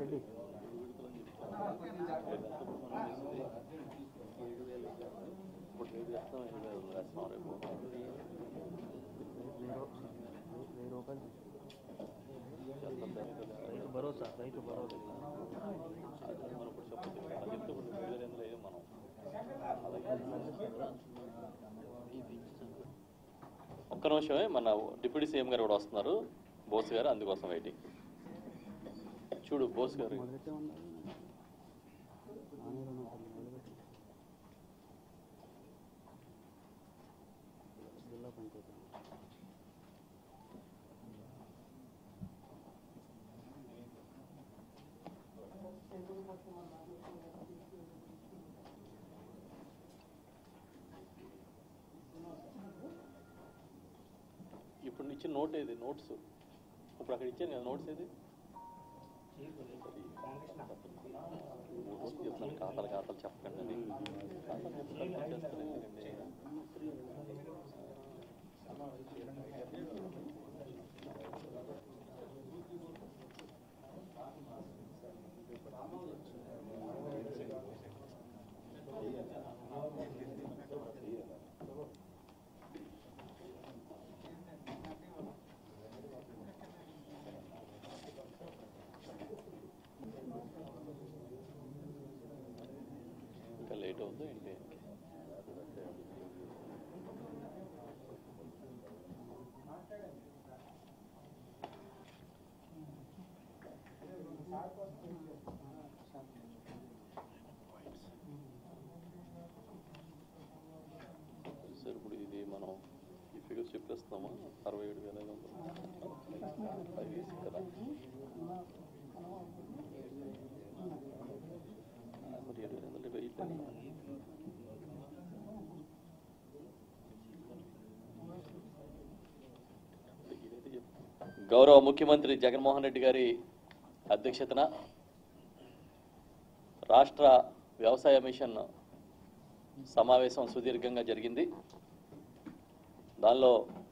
రెడ్డి వెయ్యి రూ- వెయ్యి రూపాయలు రైతు భరోసా రైతు భరోసా ఒక్క నిమిషమే మన డిప్యూటీ సీఎం గారు కూడా వస్తున్నారు బోస్ గారు అందుకోసం వెయిటింగ్ చూడు బోస్ గారు మొదలెట్టే ఉండాలి ఆనేలో ఉంటుంది, మొదలుపెట్టు. జిల్లా పంచాయతీ ఇప్పుడు ఇచ్చిన నోట్ ఏది నోట్స్ ఇప్పుడు అక్కడ ఇచ్చాను కదా నోట్స్ ఏది నోట్స్ చెప్తాను ఖాతాలు ఖాతాలు చెప్పకండి అని ఖాతాలు చెప్తాను ఇచ్చేస్తాను ఎందుకండి ఇంకా లేట్ అవుతుందో ఏంటి సార్ ఇప్పుడు ఇది మనం ఈ ఫిగర్ చెప్పేస్తామా అరవై ఏడు వేల ఐదు వందలు అది వేసి కదా మరి ఏడు వేల వందలు వెయ్యి గౌరవ ముఖ్యమంత్రి జగన్మోహన్ రెడ్డి గారి అధ్యక్షతన రాష్ట్ర వ్యవసాయ మిషన్ సమావేశం సుదీర్ఘంగా జరిగింది దానిలో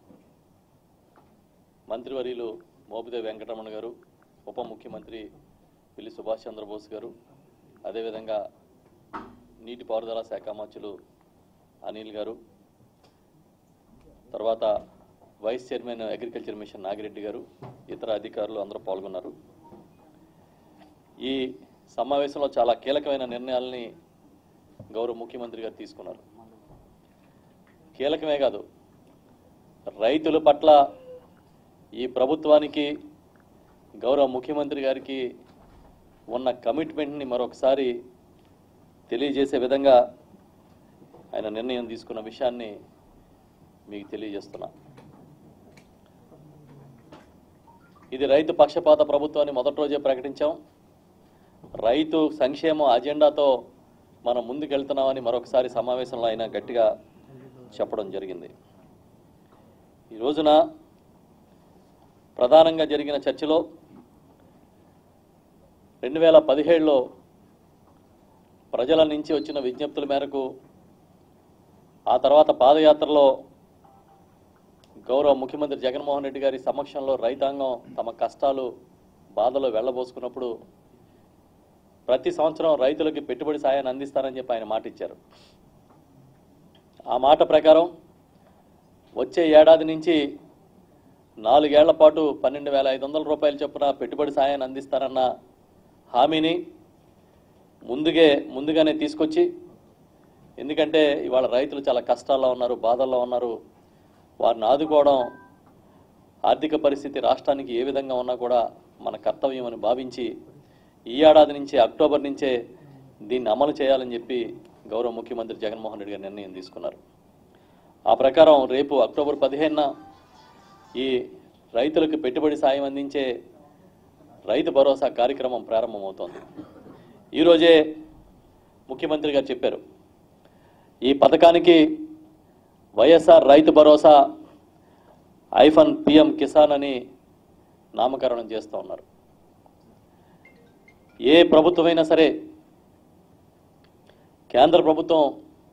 మంత్రివర్యులు మోపిదేవి వెంకటరమణ గారు ఉప ముఖ్యమంత్రి పిల్లి సుభాష్ చంద్రబోస్ గారు అదేవిధంగా నీటిపారుదల శాఖ మంత్రులు అనిల్ గారు తర్వాత vice chairman agriculture mission Nagireddy గారు ఇతర అధికారులు అందరూ పాల్గొన్నారు ఈ సమావేశంలో చాలా కీలకమైన నిర్ణయాలని గౌరవ ముఖ్యమంత్రి గారు తీసుకున్నారు కీలకమే కాదు రైతుల పట్ల ఈ ప్రభుత్వానికి గౌరవ ముఖ్యమంత్రి గారికి ఉన్న కమిట్మెంట్ని మరొకసారి తెలియజేసే విధంగా ఆయన నిర్ణయం తీసుకున్న విషయాన్ని మీకు తెలియజేస్తున్నా ఇది రైతు పక్షపాత ప్రభుత్వాన్ని మొదటి రోజే ప్రకటించాం రైతు సంక్షేమ అజెండాతో మనం ముందుకెళ్తున్నామని మరొకసారి సమావేశంలో ఆయన గట్టిగా చెప్పడం జరిగింది ఈ రోజున ప్రధానంగా జరిగిన చర్చలో రెండు వేల పదిహేడులో ప్రజల నుంచి వచ్చిన విజ్ఞప్తుల మేరకు ఆ తర్వాత పాదయాత్రలో గౌరవ ముఖ్యమంత్రి జగన్మోహన్ రెడ్డి గారి సమక్షంలో రైతాంగం తమ కష్టాలు బాధలు వెళ్ళబోసుకున్నప్పుడు ప్రతి సంవత్సరం రైతులకి పెట్టుబడి సాయాన్ని అందిస్తారని చెప్పి ఆయన మాట ఇచ్చారు ఆ మాట ప్రకారం వచ్చే ఏడాది నుంచి నాలుగేళ్ల పాటు పన్నెండు వేల ఐదు వందల రూపాయల చొప్పున పెట్టుబడి సాయాన్ని అందిస్తారన్న హామీని ముందుగే ముందుగానే తీసుకొచ్చి ఎందుకంటే ఇవాళ రైతులు చాలా కష్టాల్లో ఉన్నారు బాధల్లో ఉన్నారు వారిని ఆదుకోవడం ఆర్థిక పరిస్థితి రాష్ట్రానికి ఏ విధంగా ఉన్నా కూడా మన కర్తవ్యం అని భావించి ఈ ఏడాది నుంచే అక్టోబర్ నుంచే దీన్ని అమలు చేయాలని చెప్పి గౌరవ ముఖ్యమంత్రి జగన్మోహన్ రెడ్డి గారు నిర్ణయం తీసుకున్నారు ఆ ప్రకారం రేపు అక్టోబర్ పదిహేనున ఈ రైతులకు పెట్టుబడి సాయం అందించే రైతు భరోసా కార్యక్రమం ప్రారంభమవుతోంది ఈరోజే ముఖ్యమంత్రి గారు చెప్పారు ఈ పథకానికి వైఎస్ఆర్ రైతు భరోసా ఐఫన్ పిఎం కిసాన్ అని నామకరణం చేస్తూ ఉన్నారు ఏ ప్రభుత్వమైనా సరే కేంద్ర ప్రభుత్వం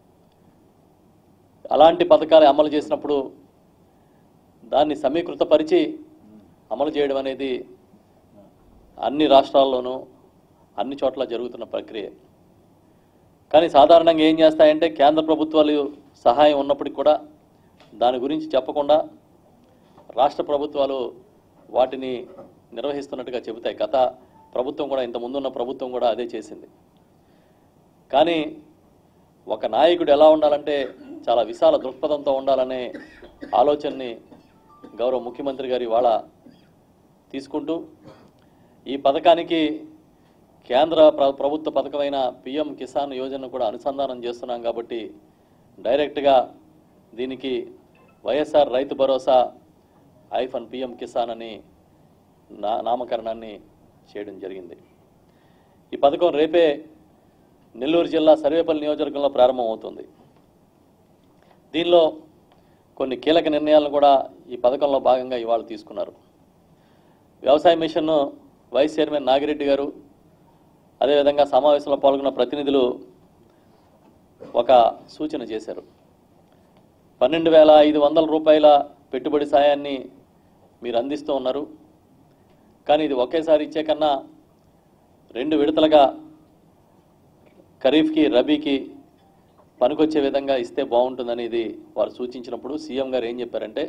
అలాంటి పథకాలు అమలు చేసినప్పుడు దాన్ని సమీకృతపరిచి అమలు చేయడం అనేది అన్ని రాష్ట్రాల్లోనూ అన్ని చోట్ల జరుగుతున్న ప్రక్రియ కానీ సాధారణంగా ఏం చేస్తాయంటే కేంద్ర ప్రభుత్వాలు సహాయం ఉన్నప్పటికీ కూడా దాని గురించి చెప్పకుండా రాష్ట్ర ప్రభుత్వాలు వాటిని నిర్వహిస్తున్నట్టుగా చెబుతాయి గత ప్రభుత్వం కూడా ఇంత ముందున్న ప్రభుత్వం కూడా అదే చేసింది కానీ ఒక నాయకుడు ఎలా ఉండాలంటే చాలా విశాల దృక్పథంతో ఉండాలనే ఆలోచనని గౌరవ ముఖ్యమంత్రి గారు ఇవాళ తీసుకుంటూ ఈ పథకానికి కేంద్ర ప్ర- ప్రభుత్వ పథకమైన పిఎం కిసాన్ యోజన కూడా అనుసంధానం చేస్తున్నాం కాబట్టి డైరెక్ట్గా దీనికి వైఎస్ఆర్ రైతు భరోసా ఐఫన్ పిఎం కిసాన్ అని నా నామకరణాన్ని చేయడం జరిగింది ఈ పథకం రేపే నెల్లూరు జిల్లా సర్వేపల్లి నియోజకవర్గంలో ప్రారంభమవుతుంది దీనిలో కొన్ని కీలక నిర్ణయాలను కూడా ఈ పథకంలో భాగంగా ఇవాళ తీసుకున్నారు వ్యవసాయ మిషన్ వైస్ చైర్మన్ నాగిరెడ్డి గారు అదేవిధంగా సమావేశంలో పాల్గొన్న ప్రతినిధులు ఒక సూచన చేశారు పన్నెండు వేల ఐదు వందల రూపాయల పెట్టుబడి సాయాన్ని మీరు అందిస్తూ ఉన్నారు కానీ ఇది ఒకేసారి ఇచ్చే కన్నా రెండు విడతలుగా ఖరీఫ్కి రబీకి పనికొచ్చే విధంగా ఇస్తే బాగుంటుందని ఇది వారు సూచించినప్పుడు సీఎం గారు ఏం చెప్పారంటే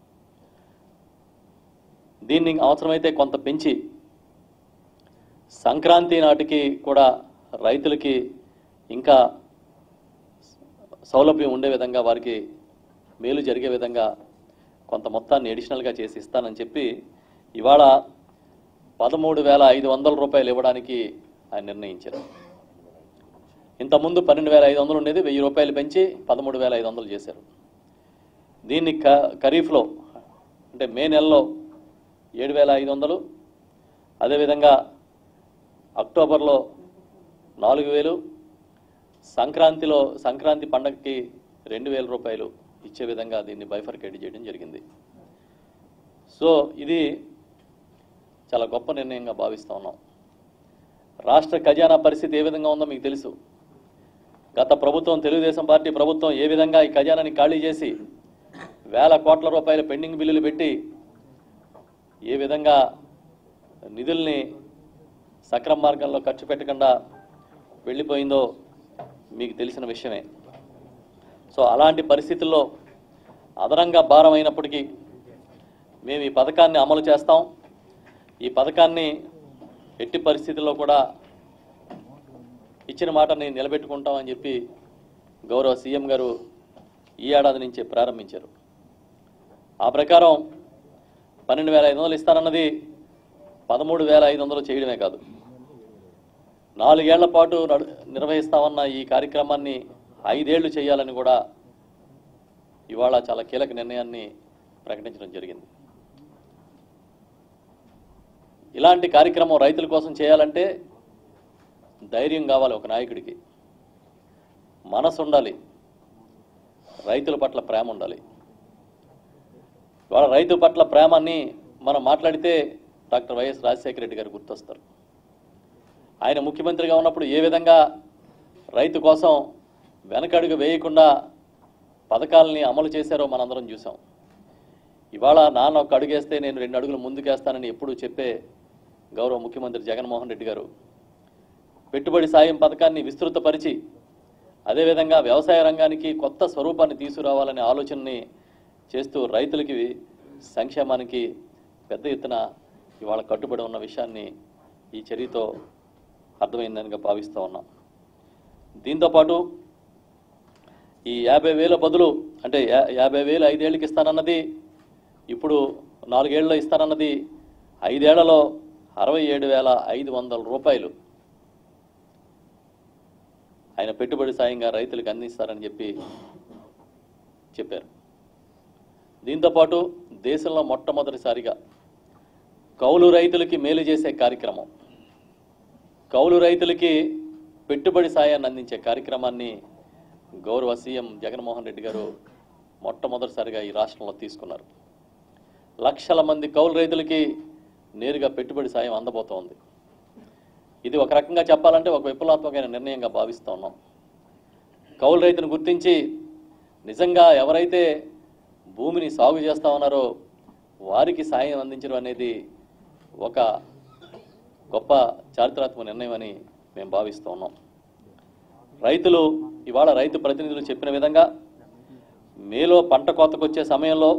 దీన్ని అవసరమైతే కొంత పెంచి సంక్రాంతి నాటికి కూడా రైతులకి ఇంకా సౌలభ్యం ఉండే విధంగా వారికి మేలు జరిగే విధంగా కొంత మొత్తాన్ని అడిషనల్గా చేసి ఇస్తానని చెప్పి ఇవాళ పదమూడు వేల ఐదు వందల రూపాయలు ఇవ్వడానికి ఆయన నిర్ణయించారు ఇంతకుముందు పన్నెండు వేల ఐదు వందలు ఉండేది వెయ్యి రూపాయలు పెంచి పదమూడు వేల ఐదు వందలు చేశారు దీన్ని క ఖరీఫ్లో అంటే మే నెలలో ఏడు వేల ఐదు వందలు అదేవిధంగా అక్టోబర్లో నాలుగు వేలు సంక్రాంతిలో సంక్రాంతి పండగకి రెండు వేల రూపాయలు ఇచ్చే విధంగా దీన్ని బైఫర్కేట్ చేయడం జరిగింది సో ఇది చాలా గొప్ప నిర్ణయంగా భావిస్తూ ఉన్నాం రాష్ట్ర ఖజానా పరిస్థితి ఏ విధంగా ఉందో మీకు తెలుసు గత ప్రభుత్వం తెలుగుదేశం పార్టీ ప్రభుత్వం ఏ విధంగా ఈ ఖజానాని ఖాళీ చేసి వేల కోట్ల రూపాయల పెండింగ్ బిల్లులు పెట్టి ఏ విధంగా నిధుల్ని సక్రమ మార్గంలో ఖర్చు పెట్టకుండా వెళ్ళిపోయిందో మీకు తెలిసిన విషయమే సో అలాంటి పరిస్థితుల్లో అదనంగా భారం అయినప్పటికీ మేము ఈ పథకాన్ని అమలు చేస్తాం ఈ పథకాన్ని ఎట్టి పరిస్థితుల్లో కూడా ఇచ్చిన మాటని నిలబెట్టుకుంటామని చెప్పి గౌరవ సీఎం గారు ఈ ఏడాది నుంచే ప్రారంభించారు ఆ ప్రకారం పన్నెండు వేల ఐదు వందలు ఇస్తానన్నది పదమూడు వేల ఐదు వందలు చేయడమే కాదు నాలుగేళ్ల పాటు నడు నిర్వహిస్తామన్న ఈ కార్యక్రమాన్ని ఐదేళ్లు చేయాలని కూడా ఇవాళ చాలా కీలక నిర్ణయాన్ని ప్రకటించడం జరిగింది ఇలాంటి కార్యక్రమం రైతుల కోసం చేయాలంటే ధైర్యం కావాలి ఒక నాయకుడికి మనసు ఉండాలి రైతుల పట్ల ప్రేమ ఉండాలి వాళ్ళ రైతు పట్ల ప్రేమని మనం మాట్లాడితే డాక్టర్ వైఎస్ రాజశేఖర రెడ్డి గారు గుర్తొస్తారు ఆయన ముఖ్యమంత్రిగా ఉన్నప్పుడు ఏ విధంగా రైతు కోసం వెనకడుగు వేయకుండా పథకాలని అమలు చేశారో మనందరం చూసాం ఇవాళ నాన్న ఒక అడుగేస్తే నేను రెండు అడుగులు ముందుకేస్తానని ఎప్పుడూ చెప్పే గౌరవ ముఖ్యమంత్రి జగన్మోహన్ రెడ్డి గారు పెట్టుబడి సాయం పథకాన్ని విస్తృతపరిచి అదేవిధంగా వ్యవసాయ రంగానికి కొత్త స్వరూపాన్ని తీసుకురావాలనే ఆలోచనని చేస్తూ రైతులకి సంక్షేమానికి పెద్ద ఎత్తున ఇవాళ కట్టుబడి ఉన్న విషయాన్ని ఈ చర్యతో అర్థమైందనిగా భావిస్తూ ఉన్నాం దీంతోపాటు ఈ యాభై వేల బదులు అంటే యా యాభై వేలు ఐదేళ్ళకి ఇస్తానన్నది ఇప్పుడు నాలుగేళ్లలో ఇస్తానన్నది ఐదేళ్లలో అరవై ఏడు వేల ఐదు వందల రూపాయలు ఆయన పెట్టుబడి సాయంగా రైతులకు అందిస్తారని చెప్పి చెప్పారు దీంతోపాటు దేశంలో మొట్టమొదటిసారిగా కౌలు రైతులకి మేలు చేసే కార్యక్రమం కౌలు రైతులకి పెట్టుబడి సాయాన్ని అందించే కార్యక్రమాన్ని గౌరవ సీఎం జగన్మోహన్ రెడ్డి గారు మొట్టమొదటిసారిగా ఈ రాష్ట్రంలో తీసుకున్నారు లక్షల మంది కౌలు రైతులకి నేరుగా పెట్టుబడి సాయం అందబోతోంది ఇది ఒక రకంగా చెప్పాలంటే ఒక విప్లవాత్మకమైన నిర్ణయంగా భావిస్తూ ఉన్నాం కౌలు రైతును గుర్తించి నిజంగా ఎవరైతే భూమిని సాగు చేస్తా ఉన్నారో వారికి సాయం అందించడం అనేది ఒక గొప్ప చారిత్రాత్మక నిర్ణయం అని మేము భావిస్తూ ఉన్నాం రైతులు ఇవాళ రైతు ప్రతినిధులు చెప్పిన విధంగా మేలో పంట కోతకు వచ్చే సమయంలో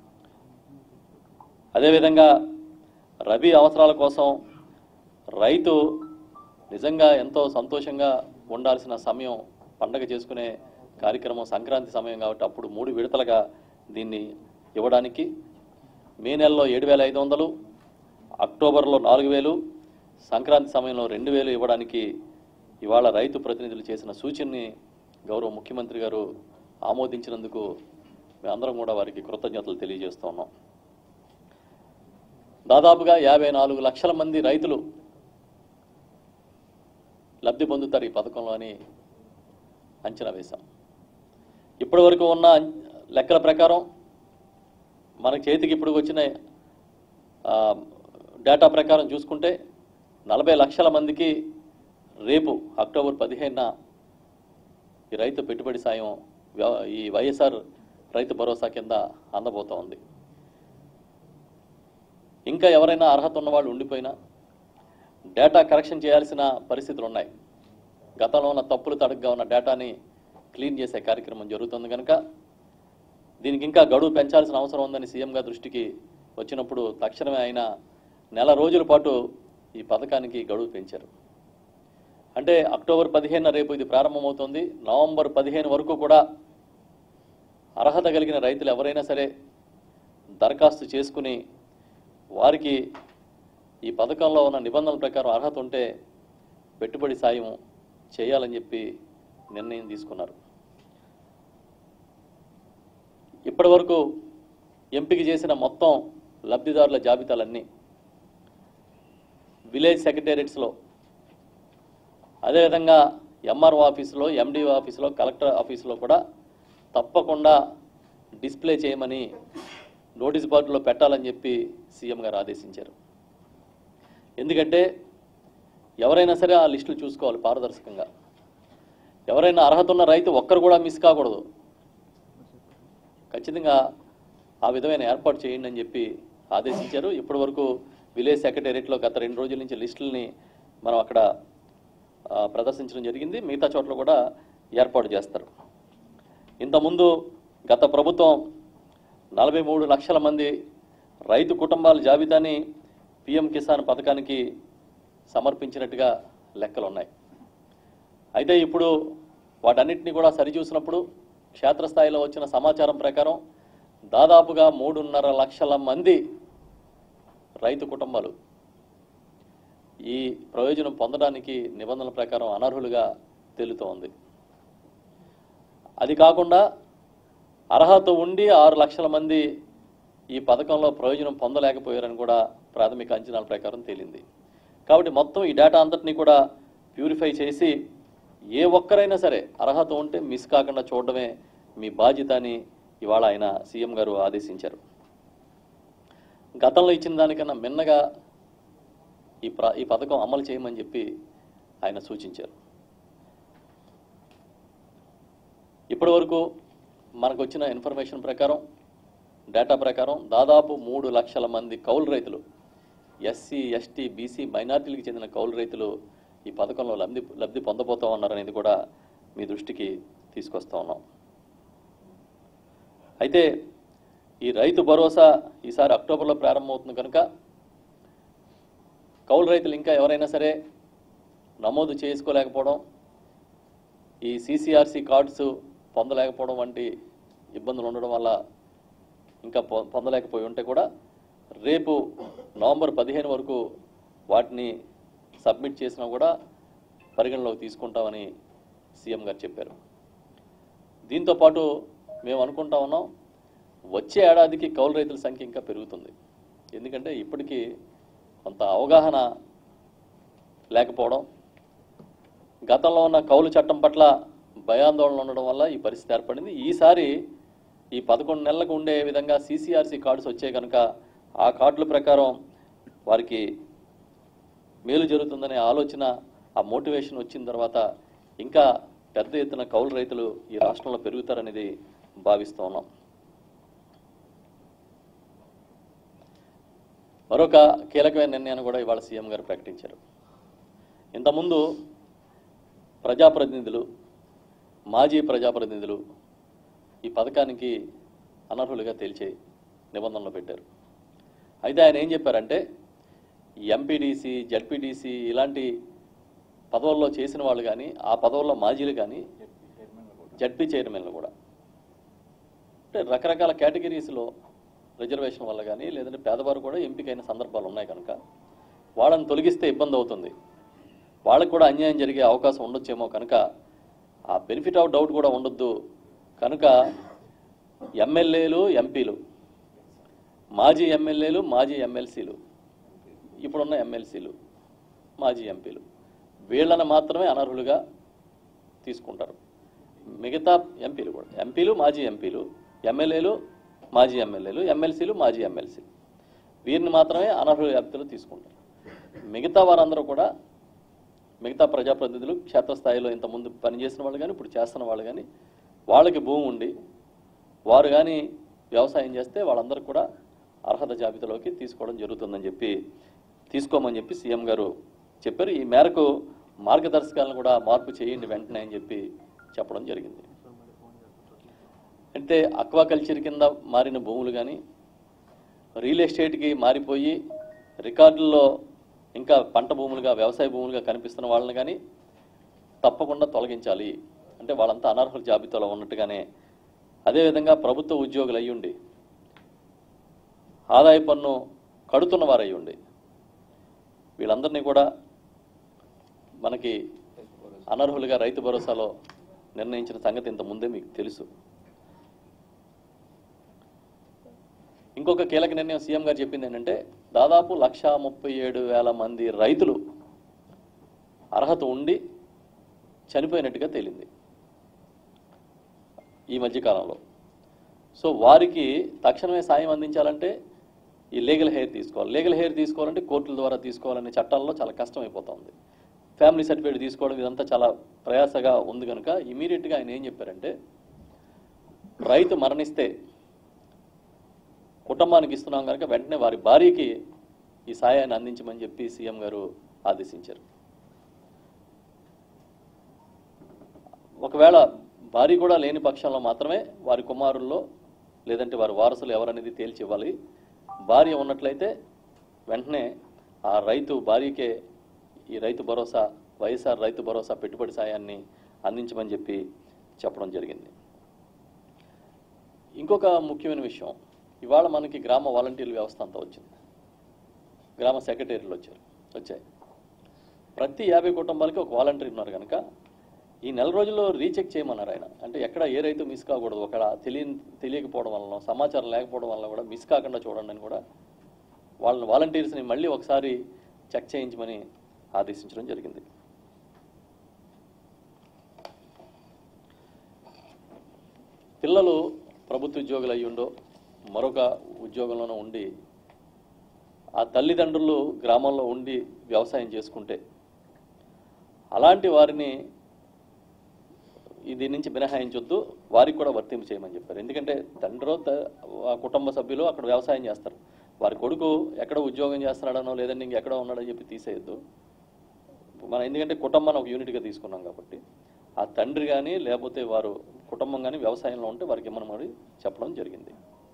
అదేవిధంగా రబీ అవసరాల కోసం రైతు నిజంగా ఎంతో సంతోషంగా ఉండాల్సిన సమయం పండగ చేసుకునే కార్యక్రమం సంక్రాంతి సమయం కాబట్టి అప్పుడు మూడు విడతలుగా దీన్ని ఇవ్వడానికి మే నెలలో ఏడు వేల ఐదు వందలు అక్టోబర్లో నాలుగు వేలు సంక్రాంతి సమయంలో రెండు వేలు ఇవ్వడానికి ఇవాళ రైతు ప్రతినిధులు చేసిన సూచనని గౌరవ ముఖ్యమంత్రి గారు ఆమోదించినందుకు మేమందరం కూడా వారికి కృతజ్ఞతలు తెలియజేస్తూ ఉన్నాం దాదాపుగా యాభై నాలుగు లక్షల మంది రైతులు లబ్ధి పొందుతారు ఈ పథకంలో అని అంచనా వేశాం ఇప్పటి వరకు ఉన్న అం- లెక్కల ప్రకారం మన చేతికి ఇప్పుడు వచ్చిన ఆ, డేటా ప్రకారం చూసుకుంటే నలభై లక్షల మందికి రేపు అక్టోబర్ పదిహేనున ఈ రైతు పెట్టుబడి సాయం వ్య- ఈ వైఎస్ఆర్ రైతు భరోసా కింద అందబోతా ఉంది ఇంకా ఎవరైనా అర్హత ఉన్నవాళ్ళు ఉండిపోయినా డేటా కరెక్షన్ చేయాల్సిన పరిస్థితులు ఉన్నాయి గతంలో ఉన్న తప్పులు తడగ్గా ఉన్న డేటాని క్లీన్ చేసే కార్యక్రమం జరుగుతుంది కనుక దీనికి ఇంకా గడువు పెంచాల్సిన అవసరం ఉందని సీఎం గారి దృష్టికి వచ్చినప్పుడు తక్షణమే ఆయన నెల రోజుల పాటు ఈ పథకానికి గడువు పెంచారు అంటే అక్టోబర్ పదిహేను రేపు ఇది ప్రారంభమవుతుంది నవంబర్ పదిహేను వరకు కూడా అర్హత కలిగిన రైతులు ఎవరైనా సరే దరఖాస్తు చేసుకుని వారికి ఈ పథకంలో ఉన్న నిబంధనల ప్రకారం అర్హత ఉంటే పెట్టుబడి సాయం చేయాలని చెప్పి నిర్ణయం తీసుకున్నారు ఇప్పటి వరకు ఎంపిక చేసిన మొత్తం లబ్ధిదారుల జాబితాలన్నీ విలేజ్ సెక్రటేరియట్స్లో అదేవిధంగా ఎంఆర్ఓ ఆఫీసులో ఎండిఓ ఆఫీసులో కలెక్టర్ ఆఫీసులో కూడా తప్పకుండా డిస్ప్లే చేయమని నోటీస్ బోర్డులో పెట్టాలని చెప్పి సీఎం గారు ఆదేశించారు ఎందుకంటే ఎవరైనా సరే ఆ లిస్టులు చూసుకోవాలి పారదర్శకంగా ఎవరైనా అర్హత ఉన్న రైతు ఒక్కరు కూడా మిస్ కాకూడదు ఖచ్చితంగా ఆ విధమైన ఏర్పాటు చేయండి అని చెప్పి ఆదేశించారు ఇప్పటి వరకు విలేజ్ సెక్రటేరియట్లో గత రెండు రోజుల నుంచి లిస్టులని మనం అక్కడ ఆ, ప్రదర్శించడం జరిగింది మిగతా చోట్ల కూడా ఏర్పాటు చేస్తారు ఇంతకుముందు గత ప్రభుత్వం నలభై మూడు లక్షల మంది రైతు కుటుంబాల జాబితాని పిఎం కిసాన్ పథకానికి సమర్పించినట్టుగా లెక్కలు ఉన్నాయి అయితే ఇప్పుడు వాటన్నిటిని కూడా సరిచూసినప్పుడు క్షేత్రస్థాయిలో వచ్చిన సమాచారం ప్రకారం దాదాపుగా మూడున్నర లక్షల మంది రైతు కుటుంబాలు ఈ ప్రయోజనం పొందడానికి నిబంధనల ప్రకారం అనర్హులుగా తేలుతోంది అది కాకుండా అర్హత ఉండి ఆరు లక్షల మంది ఈ పథకంలో ప్రయోజనం పొందలేకపోయారని కూడా ప్రాథమిక అంచనాల ప్రకారం తేలింది కాబట్టి మొత్తం ఈ డేటా అంతటినీ కూడా ప్యూరిఫై చేసి ఏ ఒక్కరైనా సరే అర్హత ఉంటే మిస్ కాకుండా చూడడమే మీ బాధ్యత అని ఇవాళ ఆయన సీఎం గారు ఆదేశించారు గతంలో ఇచ్చిన దానికన్నా మిన్నగా ఈ ప్ర ఈ పథకం అమలు చేయమని చెప్పి ఆయన సూచించారు ఇప్పటి వరకు మనకు వచ్చిన ఇన్ఫర్మేషన్ ప్రకారం డేటా ప్రకారం దాదాపు మూడు లక్షల మంది కౌలు రైతులు ఎస్సీ ఎస్టీ బీసీ మైనార్టీలకు చెందిన కౌలు రైతులు ఈ పథకంలో లబ్ధి లబ్ధి పొందబోతా ఉన్నారనేది కూడా మీ దృష్టికి తీసుకొస్తా ఉన్నాం అయితే ఈ రైతు భరోసా ఈసారి అక్టోబర్లో ప్రారంభమవుతుంది కనుక కౌలు రైతులు ఇంకా ఎవరైనా సరే నమోదు చేసుకోలేకపోవడం ఈ సీసీఆర్సీ కార్డ్స్ పొందలేకపోవడం వంటి ఇబ్బందులు ఉండడం వల్ల ఇంకా పొ- పొందలేకపోయి ఉంటే కూడా రేపు నవంబర్ పదిహేను వరకు వాటిని సబ్మిట్ చేసినా కూడా పరిగణలోకి తీసుకుంటామని సీఎం గారు చెప్పారు దీంతో పాటు మేము అనుకుంటా ఉన్నాం వచ్చే ఏడాదికి కౌలు రైతుల సంఖ్య ఇంకా పెరుగుతుంది ఎందుకంటే ఇప్పటికీ కొంత అవగాహన లేకపోవడం గతంలో ఉన్న కౌలు చట్టం పట్ల భయాందోళన ఉండడం వల్ల ఈ పరిస్థితి ఏర్పడింది ఈసారి ఈ పదకొండు నెలలకు ఉండే విధంగా సీసీఆర్సీ కార్డ్స్ వచ్చాయి కనుక ఆ కార్డుల ప్రకారం వారికి మేలు జరుగుతుందనే ఆలోచన ఆ మోటివేషన్ వచ్చిన తర్వాత ఇంకా పెద్ద ఎత్తున కౌలు రైతులు ఈ రాష్ట్రంలో పెరుగుతారనేది భావిస్తూ ఉన్నాం మరొక కీలకమైన నిర్ణయాన్ని కూడా ఇవాళ సీఎం గారు ప్రకటించారు ఇంతకుముందు ప్రజాప్రతినిధులు మాజీ ప్రజాప్రతినిధులు ఈ పథకానికి అనర్హులుగా తేల్చే నిబంధనలు పెట్టారు అయితే ఆయన ఏం చెప్పారంటే ఎంపీడీసీ జడ్పీడీసీ ఇలాంటి పదవుల్లో చేసిన వాళ్ళు కానీ ఆ పదవుల్లో మాజీలు కానీ జడ్పీ చైర్మన్లు కూడా అంటే రకరకాల కేటగిరీస్లో రిజర్వేషన్ వల్ల కానీ లేదంటే పేదవారు కూడా ఎంపికైన సందర్భాలు ఉన్నాయి కనుక వాళ్ళని తొలగిస్తే ఇబ్బంది అవుతుంది వాళ్ళకు కూడా అన్యాయం జరిగే అవకాశం ఉండొచ్చేమో కనుక ఆ బెనిఫిట్ ఆఫ్ డౌట్ కూడా ఉండొద్దు కనుక ఎమ్మెల్యేలు ఎంపీలు మాజీ ఎమ్మెల్యేలు మాజీ ఎమ్మెల్సీలు ఇప్పుడున్న ఎమ్మెల్సీలు మాజీ ఎంపీలు వీళ్ళని మాత్రమే అనర్హులుగా తీసుకుంటారు మిగతా ఎంపీలు కూడా ఎంపీలు మాజీ ఎంపీలు ఎమ్మెల్యేలు మాజీ ఎమ్మెల్యేలు ఎమ్మెల్సీలు మాజీ ఎమ్మెల్సీలు వీరిని మాత్రమే అనర్హుల వ్యాప్తిలో తీసుకుంటారు మిగతా వారందరూ కూడా మిగతా ప్రజాప్రతినిధులు క్షేత్రస్థాయిలో ఇంతకుముందు పనిచేసిన వాళ్ళు కానీ ఇప్పుడు చేస్తున్న వాళ్ళు కానీ వాళ్ళకి భూమి ఉండి వారు కానీ వ్యవసాయం చేస్తే వాళ్ళందరూ కూడా అర్హత జాబితాలోకి తీసుకోవడం జరుగుతుందని చెప్పి తీసుకోమని చెప్పి సీఎం గారు చెప్పారు ఈ మేరకు మార్గదర్శకాలను కూడా మార్పు చేయండి వెంటనే అని చెప్పి చెప్పడం జరిగింది అంటే అక్వాకల్చర్ కింద మారిన భూములు కానీ రియల్ ఎస్టేట్కి మారిపోయి రికార్డుల్లో ఇంకా పంట భూములుగా వ్యవసాయ భూములుగా కనిపిస్తున్న వాళ్ళని కానీ తప్పకుండా తొలగించాలి అంటే వాళ్ళంతా అనర్హుల జాబితాలో ఉన్నట్టుగానే అదేవిధంగా ప్రభుత్వ ఉద్యోగులు అయ్యుండి ఆదాయ పన్ను కడుతున్న వారు అయ్యుండి వీళ్ళందరినీ కూడా మనకి అనర్హులుగా రైతు భరోసాలో నిర్ణయించిన సంగతి ఇంత ముందే మీకు తెలుసు ఇంకొక కీలక నిర్ణయం సీఎం గారు చెప్పింది ఏంటంటే దాదాపు లక్ష ముప్పై ఏడు వేల మంది రైతులు అర్హత ఉండి చనిపోయినట్టుగా తేలింది ఈ మధ్యకాలంలో సో వారికి తక్షణమే సాయం అందించాలంటే ఈ లీగల్ హెయిర్ తీసుకోవాలి లీగల్ హెయిర్ తీసుకోవాలంటే కోర్టుల ద్వారా తీసుకోవాలనే చట్టాల్లో చాలా కష్టం అయిపోతుంది ఫ్యామిలీ సర్టిఫికేట్ తీసుకోవడం ఇదంతా చాలా ప్రయాసగా ఉంది కనుక ఇమీడియట్గా ఆయన ఏం చెప్పారంటే రైతు మరణిస్తే కుటుంబానికి ఇస్తున్నాం కనుక వెంటనే వారి భార్యకి ఈ సాయాన్ని అందించమని చెప్పి సీఎం గారు ఆదేశించారు ఒకవేళ భార్య కూడా లేని పక్షంలో మాత్రమే వారి కుమారుల్లో లేదంటే వారి వారసులు ఎవరనేది తేల్చి ఇవ్వాలి భార్య ఉన్నట్లయితే వెంటనే ఆ రైతు భార్యకే ఈ రైతు భరోసా వైఎస్ఆర్ రైతు భరోసా పెట్టుబడి సాయాన్ని అందించమని చెప్పి చెప్పడం జరిగింది ఇంకొక ముఖ్యమైన విషయం ఇవాళ మనకి గ్రామ వాలంటీర్ల వ్యవస్థ అంతా వచ్చింది గ్రామ సెక్రటరీలు వచ్చారు వచ్చాయి ప్రతి యాభై కుటుంబాలకి ఒక వాలంటీర్ ఉన్నారు కనుక ఈ నెల రోజుల్లో రీచెక్ చేయమన్నారు ఆయన అంటే ఎక్కడ ఏ రైతు మిస్ కాకూడదు ఒకవేళ తెలియ తెలియకపోవడం వలన సమాచారం లేకపోవడం వల్ల కూడా మిస్ కాకుండా చూడండి అని కూడా వాళ్ళని వాలంటీర్స్ని మళ్ళీ ఒకసారి చెక్ చేయించమని ఆదేశించడం జరిగింది పిల్లలు ప్రభుత్వ ఉద్యోగులు అయ్యుండో మరొక ఉద్యోగంలోనూ ఉండి ఆ తల్లిదండ్రులు గ్రామంలో ఉండి వ్యవసాయం చేసుకుంటే అలాంటి వారిని ఈ దీని నుంచి మినహాయించొద్దు వారికి కూడా వర్తింపు చేయమని చెప్పారు ఎందుకంటే తండ్రో త- ఆ కుటుంబ సభ్యులు అక్కడ వ్యవసాయం చేస్తారు వారి కొడుకు ఎక్కడ ఉద్యోగం చేస్తున్నాడనో లేదంటే ఇంకెక్కడో ఉన్నాడని చెప్పి తీసేయద్దు మనం ఎందుకంటే కుటుంబాన్ని ఒక యూనిట్గా తీసుకున్నాం కాబట్టి ఆ తండ్రి కానీ లేకపోతే వారు కుటుంబం కానీ వ్యవసాయంలో ఉంటే వారికి ఇమ్మని మరి చెప్పడం జరిగింది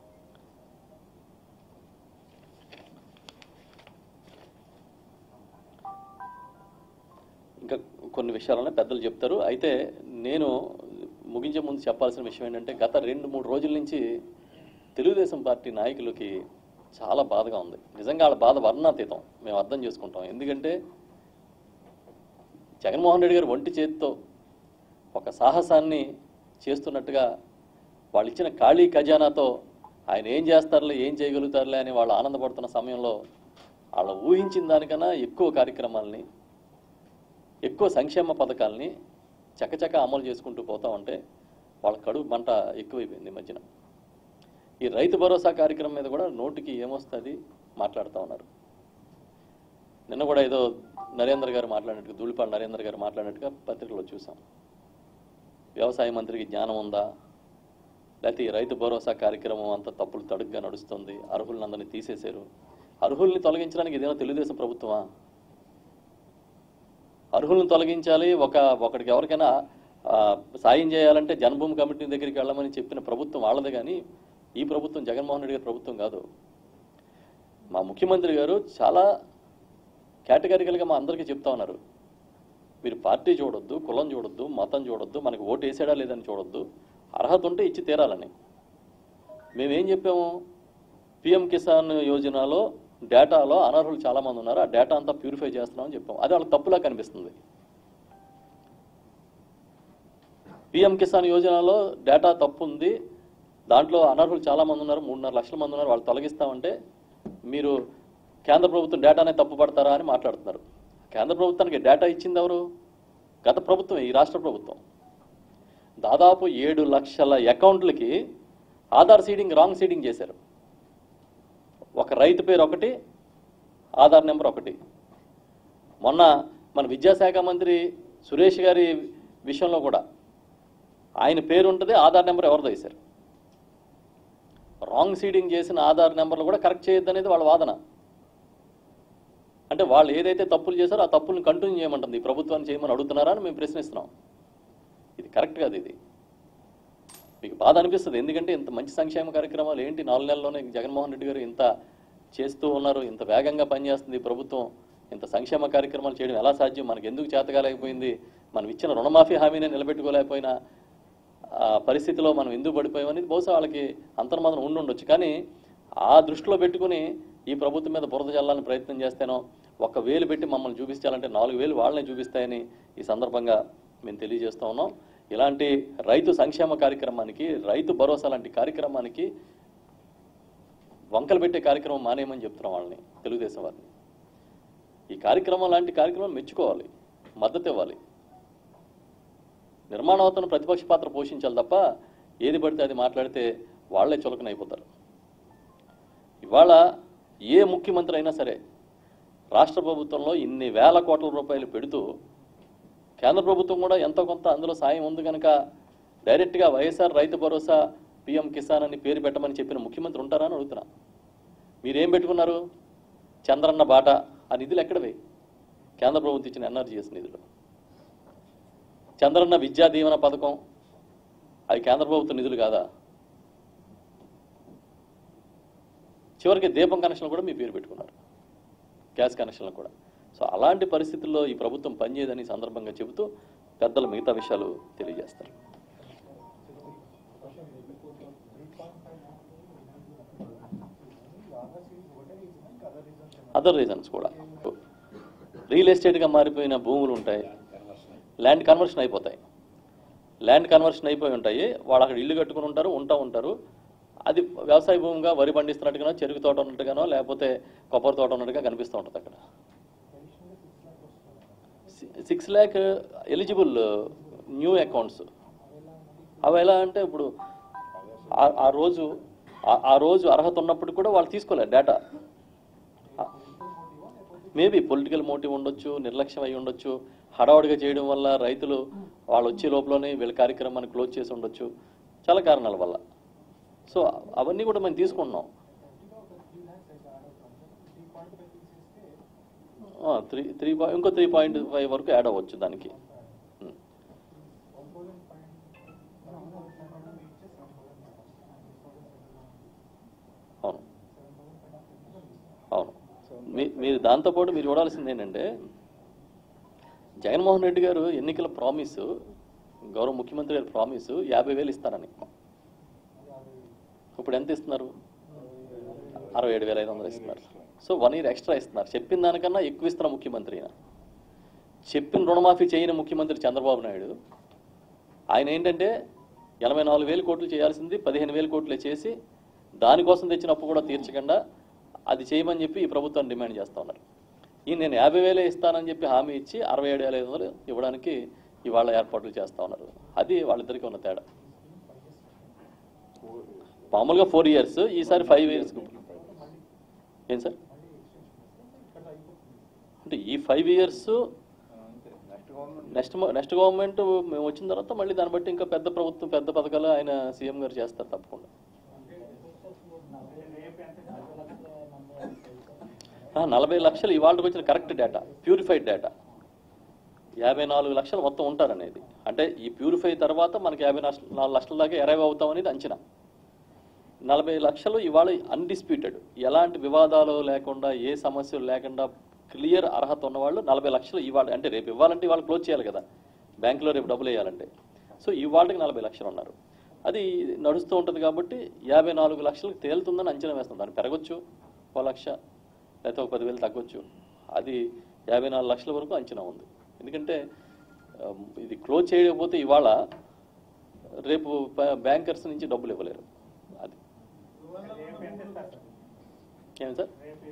ఇంకా కొన్ని విషయాలనే పెద్దలు చెప్తారు అయితే నేను ముగించే ముందు చెప్పాల్సిన విషయం ఏంటంటే గత రెండు మూడు రోజుల నుంచి తెలుగుదేశం పార్టీ నాయకులకి చాలా బాధగా ఉంది నిజంగా వాళ్ళ బాధ వర్ణాతీతం మేము అర్థం చేసుకుంటాం ఎందుకంటే జగన్మోహన్ రెడ్డి గారు ఒంటి చేతితో ఒక సాహసాన్ని చేస్తున్నట్టుగా వాళ్ళు ఇచ్చిన ఖాళీ ఖజానాతో ఆయన ఏం చేస్తారులే ఏం చేయగలుగుతారులే అని వాళ్ళు ఆనందపడుతున్న సమయంలో వాళ్ళు ఊహించిన దానికన్నా ఎక్కువ కార్యక్రమాలని ఎక్కువ సంక్షేమ పథకాలని చకచక అమలు చేసుకుంటూ పోతా ఉంటే వాళ్ళ కడుపు మంట ఎక్కువైపోయింది ఈ మధ్యన ఈ రైతు భరోసా కార్యక్రమం మీద కూడా నోటికి ఏమొస్తుంది మాట్లాడుతూ ఉన్నారు నిన్న కూడా ఏదో నరేంద్ర గారు మాట్లాడినట్టుగా ధూళిపాడు నరేంద్ర గారు మాట్లాడినట్టుగా పత్రికలో చూసాం వ్యవసాయ మంత్రికి జ్ఞానం ఉందా లేకపోతే ఈ రైతు భరోసా కార్యక్రమం అంతా తప్పులు తడుగ్గా నడుస్తుంది అర్హులందరినీ తీసేశారు అర్హుల్ని తొలగించడానికి ఇదేమో తెలుగుదేశం ప్రభుత్వమా అర్హులను తొలగించాలి ఒక ఒకడికి ఎవరికైనా ఆ, సాయం చేయాలంటే జన్మభూమి కమిటీ దగ్గరికి వెళ్ళమని చెప్పిన ప్రభుత్వం వాళ్ళదే కానీ ఈ ప్రభుత్వం జగన్మోహన్ రెడ్డి గారి ప్రభుత్వం కాదు మా ముఖ్యమంత్రి గారు చాలా కేటగిరికల్గా మా అందరికీ చెప్తా ఉన్నారు మీరు పార్టీ చూడొద్దు కులం చూడొద్దు మతం చూడొద్దు మనకు ఓటు వేసాడా లేదని చూడొద్దు అర్హత ఉంటే ఇచ్చి తీరాలని మేమేం చెప్పాము పిఎం కిసాన్ యోజనలో డేటాలో అనర్హులు చాలామంది ఉన్నారు ఆ డేటా అంతా ప్యూరిఫై చేస్తున్నామని చెప్పాము అది వాళ్ళకి తప్పులా కనిపిస్తుంది పిఎం కిసాన్ యోజనలో డేటా తప్పు ఉంది దాంట్లో అనర్హులు చాలామంది ఉన్నారు మూడున్నర లక్షల మంది ఉన్నారు వాళ్ళు తొలగిస్తామంటే మీరు కేంద్ర ప్రభుత్వం డేటానే తప్పు పడతారా అని మాట్లాడుతున్నారు కేంద్ర ప్రభుత్వానికి డేటా ఇచ్చింది ఎవరు గత ప్రభుత్వం ఈ రాష్ట్ర ప్రభుత్వం దాదాపు ఏడు లక్షల అకౌంట్లకి ఆధార్ సీడింగ్ రాంగ్ సీడింగ్ చేశారు ఒక రైతు పేరు ఒకటి ఆధార్ నెంబర్ ఒకటి మొన్న మన విద్యాశాఖ మంత్రి సురేష్ గారి విషయంలో కూడా ఆయన పేరు ఉంటుంది ఆధార్ నెంబర్ ఎవరిదో వేశారు రాంగ్ సీడింగ్ చేసిన ఆధార్ నెంబర్లు కూడా కరెక్ట్ చేయొద్దు అనేది వాళ్ళ వాదన అంటే వాళ్ళు ఏదైతే తప్పులు చేశారో ఆ తప్పుల్ని కంటిన్యూ చేయమంటుంది ఈ ప్రభుత్వాన్ని చేయమని అడుగుతున్నారా అని మేము ప్రశ్నిస్తున్నాం ఇది కరెక్ట్ కాదు ఇది మీకు బాధ అనిపిస్తుంది ఎందుకంటే ఇంత మంచి సంక్షేమ కార్యక్రమాలు ఏంటి నాలుగు నెలల్లోనే జగన్మోహన్ రెడ్డి గారు ఇంత చేస్తూ ఉన్నారు ఇంత వేగంగా పనిచేస్తుంది ఈ ప్రభుత్వం ఇంత సంక్షేమ కార్యక్రమాలు చేయడం ఎలా సాధ్యం మనకి ఎందుకు చేతకాలేకపోయింది మనం ఇచ్చిన రుణమాఫీ హామీని నిలబెట్టుకోలేకపోయినా ఆ పరిస్థితిలో మనం ఎందుకు పడిపోయాం అనేది బహుశా వాళ్ళకి అంతర్మాదం ఉండి ఉండొచ్చు కానీ ఆ దృష్టిలో పెట్టుకుని ఈ ప్రభుత్వం మీద బురద జల్లాలని ప్రయత్నం చేస్తేనో ఒక్క వేలు పెట్టి మమ్మల్ని చూపించాలంటే నాలుగు వేలు వాళ్ళనే చూపిస్తాయని ఈ సందర్భంగా మేము తెలియజేస్తా ఉన్నాం ఇలాంటి రైతు సంక్షేమ కార్యక్రమానికి రైతు భరోసా లాంటి కార్యక్రమానికి వంకలు పెట్టే కార్యక్రమం మానేయమని చెప్తున్నాం వాళ్ళని తెలుగుదేశం వారిని ఈ కార్యక్రమం లాంటి కార్యక్రమం మెచ్చుకోవాలి మద్దతు ఇవ్వాలి నిర్మాణాత్మక ప్రతిపక్ష పాత్ర పోషించాలి తప్ప ఏది పడితే అది మాట్లాడితే వాళ్లే చులకనైపోతారు ఇవాళ ఏ ముఖ్యమంత్రి అయినా సరే రాష్ట్ర ప్రభుత్వంలో ఇన్ని వేల కోట్ల రూపాయలు పెడుతూ కేంద్ర ప్రభుత్వం కూడా ఎంతో కొంత అందులో సాయం ఉంది కనుక డైరెక్ట్గా వైఎస్ఆర్ రైతు భరోసా పిఎం కిసాన్ అని పేరు పెట్టమని చెప్పిన ముఖ్యమంత్రి ఉంటారా అని అడుగుతున్నా మీరేం పెట్టుకున్నారు చంద్రన్న బాట ఆ నిధులు ఎక్కడవి కేంద్ర ప్రభుత్వం ఇచ్చిన ఎన్ఆర్జీఎస్ నిధులు చంద్రన్న విద్యా దీవెన పథకం అవి కేంద్ర ప్రభుత్వ నిధులు కాదా చివరికి దీపం కనెక్షన్లు కూడా మీ పేరు పెట్టుకున్నారు గ్యాస్ కనెక్షన్లు కూడా సో అలాంటి పరిస్థితుల్లో ఈ ప్రభుత్వం పనిచేయదని ఈ సందర్భంగా చెబుతూ పెద్దలు మిగతా విషయాలు తెలియజేస్తారు అదర్ రీజన్స్ కూడా రియల్ ఎస్టేట్గా మారిపోయిన భూములు ఉంటాయి ల్యాండ్ కన్వర్షన్ అయిపోతాయి ల్యాండ్ కన్వర్షన్ అయిపోయి ఉంటాయి వాళ్ళు అక్కడ ఇల్లు కట్టుకుని ఉంటారు ఉంటా ఉంటారు అది వ్యవసాయ భూమిగా వరి పండిస్తున్నట్టుగానో చెరుకు తోట ఉన్నట్టుగానో లేకపోతే కొబ్బరి తోట ఉన్నట్టుగా కనిపిస్తూ ఉంటుంది అక్కడ six lakh eligible new accounts అవి ఎలా అంటే ఇప్పుడు ఆ- ఆ రోజు ఆ- ఆ రోజు అర్హత ఉన్నప్పుడు కూడా వాళ్ళు తీసుకోలేదు డేటా మేబీ పొలిటికల్ మోటివ్ ఉండొచ్చు నిర్లక్ష్యం అయి ఉండొచ్చు హడావుడిగా చేయడం వల్ల రైతులు వాళ్ళు వచ్చే లోపలనే వీళ్ళ కార్యక్రమాన్ని క్లోజ్ చేసి ఉండొచ్చు చాలా కారణాల వల్ల సో అవన్నీ కూడా మేము తీసుకుంటున్నాం త్రీ త్రీ పాయింట్ ఇంకో త్రీ పాయింట్ ఫైవ్ వరకు యాడ్ అవ్వచ్చు దానికి ఉం. అవును అవును మీ- మీరు దాంతోపాటు మీరు చూడాల్సింది ఏంటంటే జగన్మోహన్ రెడ్డి గారు ఎన్నికల ప్రామిస్ గౌరవ ముఖ్యమంత్రి గారి ప్రామిస్ యాభై వేలు ఇస్తారని ఇప్పుడు ఎంత ఇస్తున్నారు అరవై ఏడు వేల ఐదు వందలు ఇస్తున్నారు సో వన్ ఇయర్ ఎక్స్ట్రా ఇస్తున్నారు చెప్పిన దానికన్నా ఎక్కువ ఇస్తున్న ముఖ్యమంత్రి ఈయన చెప్పిన రుణమాఫీ చేయని ముఖ్యమంత్రి చంద్రబాబు నాయుడు ఆయన ఏంటంటే ఎనభై నాలుగు వేలు కోట్లు చేయాల్సింది పదిహేను వేలు కోట్లే చేసి దానికోసం తెచ్చిన అప్పు కూడా తీర్చకుండా అది చేయమని చెప్పి ఈ ప్రభుత్వాన్ని డిమాండ్ చేస్తా ఉన్నారు ఈ నేను యాభై వేలే ఇస్తానని చెప్పి హామీ ఇచ్చి అరవై ఏడు వేల ఐదు వందలు ఇవ్వడానికి ఇవాళ ఏర్పాట్లు చేస్తా ఉన్నారు అది వాళ్ళిద్దరికీ ఉన్న తేడా మామూలుగా ఫోర్ ఇయర్స్ ఈసారి ఫైవ్ ఇయర్స్ ఏం సార్ అంటే ఈ five years next next government మేము వచ్చిన తర్వాత మళ్ళీ దాన్ని బట్టి ఇంకా పెద్ద ప్రభుత్వం పెద్ద పథకాలు ఆయన సీఎం గారు చేస్తారు తప్పకుండా ఆ, నలభై లక్షలు ఇవాళకి వచ్చిన కరెక్ట్ డేటా ప్యూరిఫైడ్ డేటా యాభై నాలుగు లక్షలు మొత్తం ఉంటారనేది అంటే ఈ ప్యూరిఫై తర్వాత మనకి యాభై నాలుగు నాలుగు లక్షల దాకా ఎరైవ్ అవుతాం అనేది అంచనా నలభై లక్షలు ఇవాళ అన్డిస్ప్యూటెడ్ ఎలాంటి వివాదాలు లేకుండా ఏ సమస్యలు లేకుండా క్లియర్ అర్హత ఉన్నవాళ్ళు నలభై లక్షలు ఇవాళ అంటే రేపు ఇవ్వాలంటే ఇవాళ క్లోజ్ చేయాలి కదా బ్యాంకులో రేపు డబ్బులు వేయాలంటే సో ఇవాళకి నలభై లక్షలు ఉన్నారు అది నడుస్తూ ఉంటుంది కాబట్టి యాభై నాలుగు లక్షలకు తేలుతుందని అంచనా వేస్తాం దాన్ని పెరగొచ్చు ఓ లక్ష లేకపోతే ఒక పదివేలు తగ్గొచ్చు అది యాభై నాలుగు లక్షల వరకు అంచనా ఉంది ఎందుకంటే ఆ, ఇది క్లోజ్ చేయకపోతే ఇవాళ రేపు బ- బ్యాంకర్స్ నుంచి డబ్బులు ఇవ్వలేరు అది ఏం సార్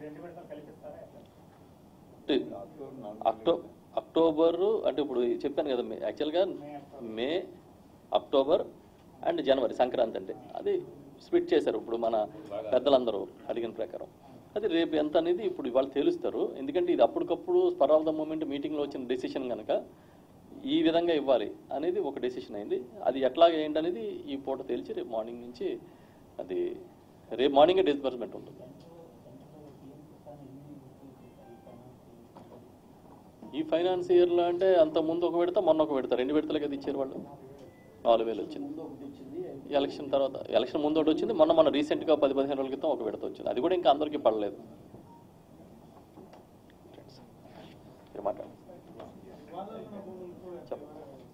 అంటే అక్టో అక్టోబర్ అంటే ఇప్పుడు చెప్పాను కదా మే- యాక్చువల్గా May October and January Sankranti అంటే అది స్ప్లిట్ చేశారు ఇప్పుడు మన పెద్దలందరూ అడిగిన ప్రకారం అది రేపు ఎంత అనేది ఇప్పుడు ఇవాళ తేలుస్తారు ఎందుకంటే ఇది అప్పటికప్పుడు స్పర్ ఆఫ్ ద మూమెంట్ మీటింగ్లో వచ్చిన డెసిషన్ కనుక ఈ విధంగా ఇవ్వాలి అనేది ఒక డెసిషన్ అయింది అది ఎట్లా ఏంటి అనేది ఈ పూట తేల్చి రేపు మార్నింగ్ నుంచి అది రేపు మార్నింగే డిస్బర్స్మెంట్ ఉంటుంది ఈ ఫైనాన్స్ ఇయర్లో అంటే అంత ముందు ఒక విడత మొన్న ఒక విడత రెండు విడతలే కదా ఇచ్చారు వాళ్ళు నాలుగు వేలు వచ్చింది ఎలక్షన్ తర్వాత ఎలక్షన్ ముందు ఒకటి వచ్చింది మొన్న మన రీసెంట్గా పది పదిహేను రోజుల క్రితం ఒక విడత వచ్చింది అది కూడా ఇంకా అందరికీ పడలేదు మీరు మాట్లాడండి చెప్పు.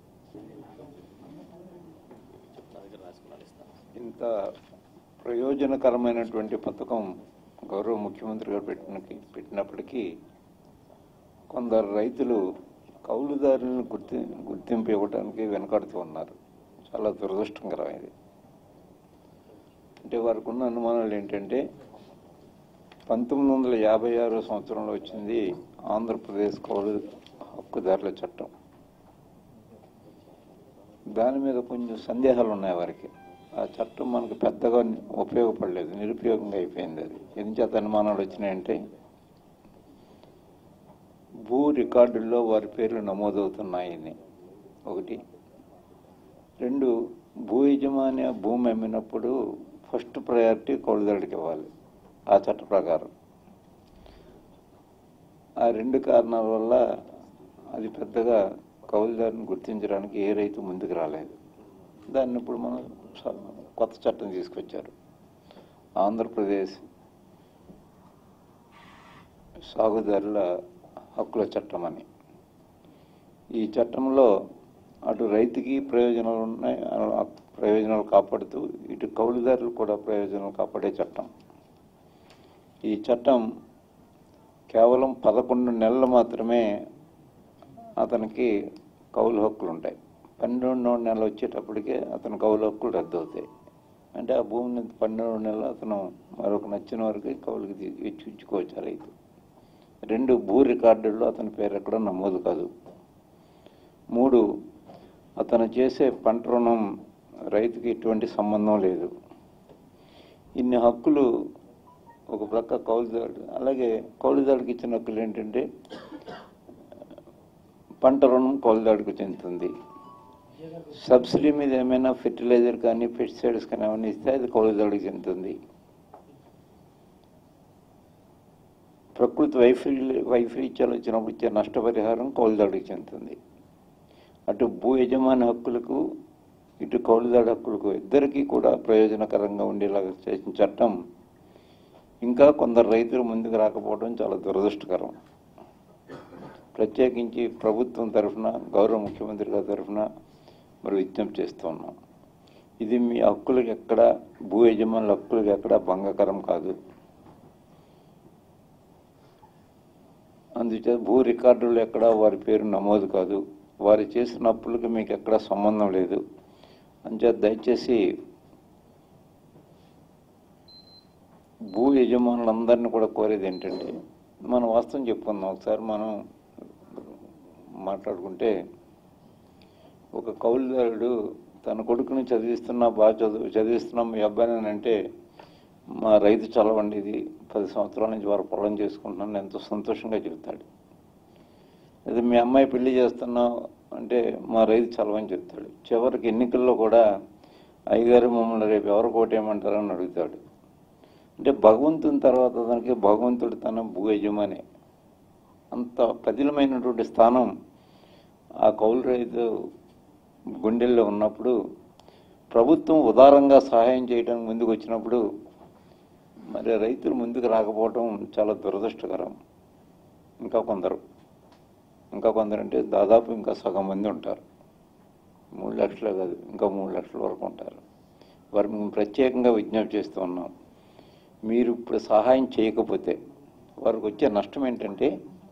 చెప్పు, నా దగ్గర రాసుకున్నాను ఇస్తాను ఇంత ప్రయోజనకరమైనటువంటి పథకం గౌరవ ముఖ్యమంత్రి గారు పెట్టిన పెట్టినప్పటికీ కొందరు రైతులు కౌలుదారులను గుర్తి గుర్తింపు ఇవ్వడానికి వెనకాడుతూ ఉన్నారు చాలా దురదృష్టకరం ఇది అంటే వారికి ఉన్న అనుమానాలు ఏంటంటే పంతొమ్మిది వందల యాభై ఆరో సంవత్సరంలో వచ్చింది ఆంధ్రప్రదేశ్ కౌలు హక్కుదారుల చట్టం దాని మీద కొంచెం సందేహాలు ఉన్నాయి వారికి ఆ చట్టం మనకు పెద్దగా ఉపయోగపడలేదు నిరుపయోగంగా అయిపోయింది అది ఎందుచేత అనుమానాలు వచ్చినాయంటే భూ రికార్డుల్లో వారి పేర్లు నమోదవుతున్నాయని ఒకటి రెండు భూ యజమాని ఆ భూమి అమ్మినప్పుడు ఫస్ట్ ప్రయారిటీ కౌలుదారుడికి ఇవ్వాలి ఆ చట్ట ప్రకారం ఆ రెండు కారణాల వల్ల అది పెద్దగా కౌలుదారుని గుర్తించడానికి ఏ రైతు ముందుకు రాలేదు దాన్ని ఇప్పుడు మనం స- కొత్త చట్టం తీసుకొచ్చారు ఆంధ్రప్రదేశ్ సాగుదారుల హక్కుల చట్టం అని ఈ చట్టంలో అటు రైతుకి ప్రయోజనాలు ఉన్నాయి ఆ ప్రయోజనాలు కాపాడుతూ ఇటు కౌలుదారులు కూడా ప్రయోజనాలు కాపాడే చట్టం ఈ చట్టం కేవలం పదకొండు నెలలు మాత్రమే అతనికి కౌలు హక్కులు ఉంటాయి పన్నెండో నెలలు వచ్చేటప్పటికే అతని కౌలు హక్కులు రద్దు అవుతాయి అంటే ఆ భూమిని పన్నెండు నెలలు అతను మరొక నచ్చిన వరకు కౌలుకి తీ- ఇచ్చి ఇచ్చుకోవచ్చు ఆ రైతు రెండు భూ రికార్డుల్లో అతని పేరు ఎక్కడ నమోదు కాదు మూడు అతను చేసే పంట రుణం రైతుకి ఎటువంటి సంబంధం లేదు ఇన్ని హక్కులు ఒక ప్రక్క కౌలుదారుడు అలాగే కౌలుదారుడికి ఇచ్చిన హక్కులు ఏంటంటే పంట రుణం కౌలుదారుడికి చెందుతుంది సబ్సిడీ మీద ఏమైనా ఫెర్టిలైజర్ కానీ పెస్టిసైడ్స్ కానీ ఏమైనా ఇస్తే అది కౌలుదారుడికి చెందుతుంది ప్రకృతి వైఫల్య వైఫల్యాలు వచ్చినప్పుడు ఇచ్చే నష్టపరిహారం కౌలుదారుడికి చెందుతుంది అటు భూ యజమాని హక్కులకు ఇటు కౌలుదారు హక్కులకు ఇద్దరికీ కూడా ప్రయోజనకరంగా ఉండేలాగా చేసిన చట్టం ఇంకా కొందరు రైతులు ముందుకు రాకపోవడం చాలా దురదృష్టకరం ప్రత్యేకించి ప్రభుత్వం తరఫున గౌరవ ముఖ్యమంత్రి గారి తరఫున మరి విజ్ఞప్తి చేస్తూ ఉన్నాం ఇది మీ హక్కులకు ఎక్కడ భూ యజమానుల హక్కులకు ఎక్కడ భంగకరం కాదు అందుచేత భూ రికార్డులు ఎక్కడ వారి పేరు నమోదు కాదు వారు చేసిన అప్పులకు మీకు ఎక్కడ సంబంధం లేదు అంచేత దయచేసి భూ యజమానులందరినీ కూడా కోరేది ఏంటంటే మనం వాస్తవం చెప్పుకుందాం ఒకసారి మనం మాట్లాడుకుంటే ఒక కౌలుదారుడు తన కొడుకుని చదివిస్తున్నా బాగా చదువు చదివిస్తున్నాం మీ అబ్బాయిని అని అంటే మా రైతు చలవండి ఇది పది సంవత్సరాల నుంచి వారు పొలం చేసుకుంటున్నాను ఎంతో సంతోషంగా చెబుతాడు అదే మీ అమ్మాయి పెళ్లి చేస్తున్నావు అంటే మా రైతు చలవని చెప్తాడు చివరికి ఎన్నికల్లో కూడా అయ్యగారు మమ్మల్ని రేపు ఎవరు కోటేయమంటారని అడుగుతాడు అంటే భగవంతుని తర్వాత తనకి భగవంతుడు తన భూ యజమాని అంత పదిలమైనటువంటి స్థానం ఆ కౌలు రైతు గుండెల్లో ఉన్నప్పుడు ప్రభుత్వం ఉదారంగా సహాయం చేయడానికి ముందుకు వచ్చినప్పుడు మరి రైతులు ముందుకు రాకపోవడం చాలా దురదృష్టకరం ఇంకా కొందరు ఇంకా కొందరు అంటే దాదాపు ఇంకా సగం మంది ఉంటారు మూడు లక్షలు కాదు ఇంకా మూడు లక్షల వరకు ఉంటారు వారికి మేము ప్రత్యేకంగా విజ్ఞప్తి చేస్తూ ఉన్నాం మీరు ఇప్పుడు సహాయం చేయకపోతే వారికి వచ్చే నష్టం ఏంటంటే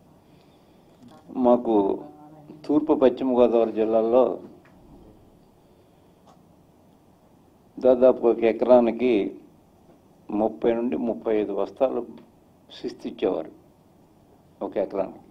మాకు తూర్పు పశ్చిమ గోదావరి జిల్లాల్లో దాదాపు ఒక ఎకరానికి ముప్పై నుండి ముప్పై ఐదు బస్తాలు శిస్తు ఇచ్చేవారు ఒక ఎకరానికి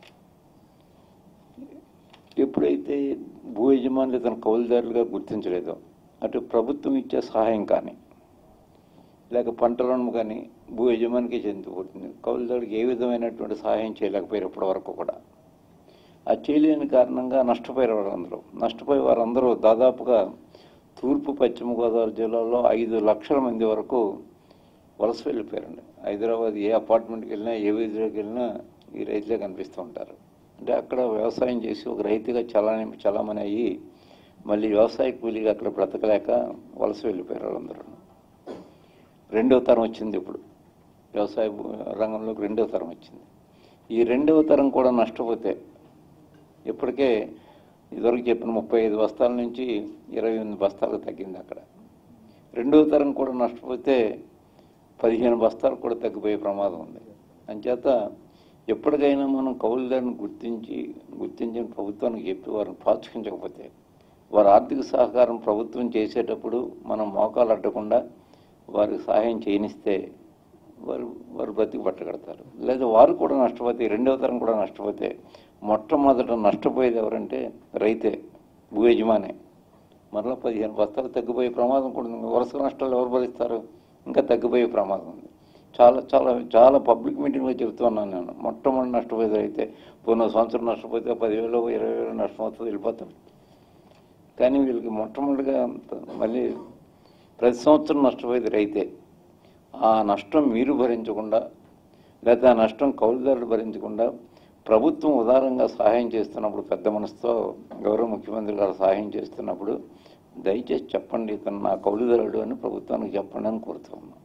ఎప్పుడైతే భూ యజమానులు తన కౌలుదారులుగా గుర్తించలేదో అటు ప్రభుత్వం ఇచ్చే సహాయం కానీ లేక పంట రుణం కానీ భూ యజమానికి చెందిపోతుంది కౌలుదారుడికి ఏ విధమైనటువంటి సహాయం చేయలేకపోయారు ఇప్పటి వరకు కూడా ఆ చేయలేని కారణంగా నష్టపోయారు వారందరూ నష్టపోయే వారందరూ దాదాపుగా తూర్పు పశ్చిమ గోదావరి జిల్లాలో ఐదు లక్షల మంది వరకు వలస వెళ్ళిపోయారండి హైదరాబాద్ ఏ అపార్ట్మెంట్కి వెళ్ళినా ఏ వీధిలోకి వెళ్ళినా ఈ రైతులే కనిపిస్తూ ఉంటారు అంటే అక్కడ వ్యవసాయం చేసి ఒక రైతుగా చలాని చలామణి అయ్యి మళ్ళీ వ్యవసాయ కూలీగా అక్కడ బ్రతకలేక వలస వెళ్ళిపోయారు వాళ్ళందరూ రెండవ తరం వచ్చింది ఇప్పుడు వ్యవసాయ భూ- రంగంలోకి రెండవ తరం వచ్చింది ఈ రెండవ తరం కూడా నష్టపోతే ఇప్పటికే ఇదివరకు చెప్పిన ముప్పై ఐదు బస్తాల నుంచి ఇరవై ఎనిమిది బస్తాలకు తగ్గింది అక్కడ రెండవ తరం కూడా నష్టపోతే పదిహేను బస్తాలు కూడా తగ్గిపోయే ప్రమాదం ఉంది అంచేత ఎప్పటికైనా మనం కౌలుదారుని గుర్తించి గుర్తించిన ప్రభుత్వానికి చెప్పి వారిని ప్రోత్సహించకపోతే వారి ఆర్థిక సహకారం ప్రభుత్వం చేసేటప్పుడు మనం మోకాలు అడ్డకుండా వారికి సహాయం చేయనిస్తే వారు వారు బతికి పట్టగడతారు లేదా వారు కూడా నష్టపోతే రెండవ తరం కూడా నష్టపోతే మొట్టమొదట నష్టపోయేది ఎవరంటే రైతే భూ యజమానే మరలా పదిహేను బస్తాలు తగ్గిపోయే ప్రమాదం కూడా ఉంది వరుస నష్టాలు ఎవరు భరిస్తారు ఇంకా తగ్గిపోయే ప్రమాదం ఉంది చాలా చాలా చాలా పబ్లిక్ మీటింగ్లో చెప్తున్నాను నేను మొట్టమొదటి నష్టపోయేది అయితే పోయిన సంవత్సరం నష్టపోతే పదివేలు ఇరవై వేలు నష్టం అవుతుంది వెళ్ళిపోతాం కానీ వీళ్ళకి మొట్టమొదటిగా మళ్ళీ ప్రతి సంవత్సరం నష్టపోయేది రైతే ఆ నష్టం మీరు భరించకుండా లేదా ఆ నష్టం కౌలుదారులు భరించకుండా ప్రభుత్వం ఉదారంగా సహాయం చేస్తున్నప్పుడు పెద్ద మనసుతో గౌరవ ముఖ్యమంత్రి గారు సహాయం చేస్తున్నప్పుడు దయచేసి చెప్పండి ఇతను నా కౌలుదారుడు అని ప్రభుత్వానికి చెప్పండి అని కోరుతూ ఉన్నాం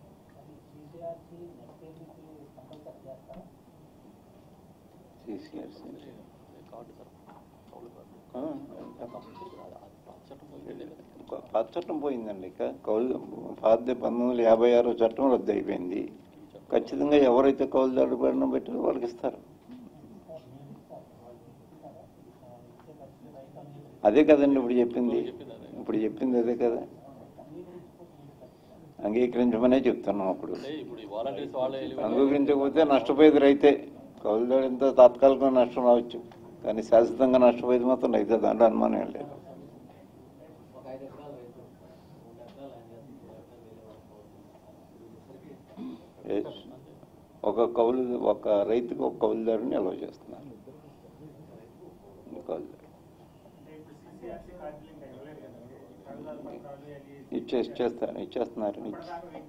CCRC. కార్డు సార్ కౌలు కార్డు. ఆ, చట్టం పోయిందే కదా. పాత చట్టం పోయిందండి ఇక కౌలు పాత పంతొమ్మిది వందల యాభై ఆరో చట్టం రద్దు అయిపోయింది ఖచ్చితంగా ఎవరైతే కౌలుదారుడు పడిన పెట్టారో వాళ్ళకి ఇస్తారు అదే కదండి ఇప్పుడు చెప్పింది ఇప్పుడు చెప్పింది అదే కదా అంగీకరించమనే చెప్తున్నాం అప్పుడు అంటే ఇప్పుడు ఈ వాలంటీర్స్ వాళ్ళే వెళ్ళి అంగీకరించకపోతే నష్టపోయేది రైతే కౌలుదారు ఎంతో తాత్కాలికంగా నష్టం రావచ్చు కానీ శాశ్వతంగా నష్టపోయేది మాత్రం రైతే దాంట్లో అనుమానం ఏం లేదు Yes. ఒక కౌలు ఒక రైతుకు ఒక కౌలుదారుని అలవ చేస్తున్నారు కౌలుదారు ఇచ్చే ఇచ్చేస్తారు ఇచ్చేస్తున్నారు ఇచ్చి-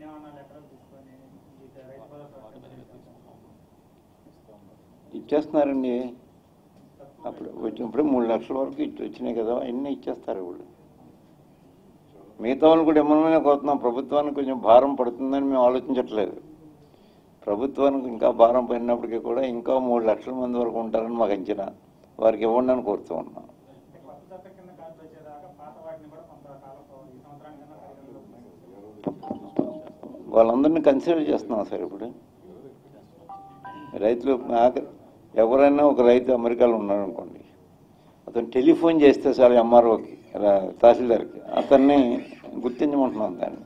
ఇచ్చేస్తున్నారండి అప్పుడు వచ్చినప్పుడు మూడు లక్షల వరకు ఇచ్చి వచ్చినాయి కదా అన్నీ ఇచ్చేస్తారు ఇప్పుడు మిగతా వాళ్ళు కూడా ఇమ్మనే కోరుతున్నాం ప్రభుత్వానికి కొంచెం భారం పడుతుందని మేము ఆలోచించట్లేదు ప్రభుత్వానికి ఇంకా భారం పడినప్పటికీ కూడా ఇంకా మూడు లక్షల మంది వరకు ఉంటారని మాకు అంచనా వారికి ఇవ్వండి అని కోరుతూ ఉన్నాం కొత్త చట్టం కింద కార్డు వచ్చేదాకా పాత వాటిని కూడా కొంతకాలం ఈ సంవత్సరానికన్నా పరిగణలోకి తీసుకుంటాం. వాళ్ళందరినీ కన్సిడర్ చేస్తున్నాం సార్ ఇప్పుడు రైతులు ఆఖరి ఎవరైనా ఒక రైతు అమెరికాలో ఉన్నాడు అనుకోండి అతను టెలిఫోన్ చేస్తే చాలు ఎంఆర్ఓకి తహసీల్దార్కి అతన్ని గుర్తించమంటున్నాం దాన్ని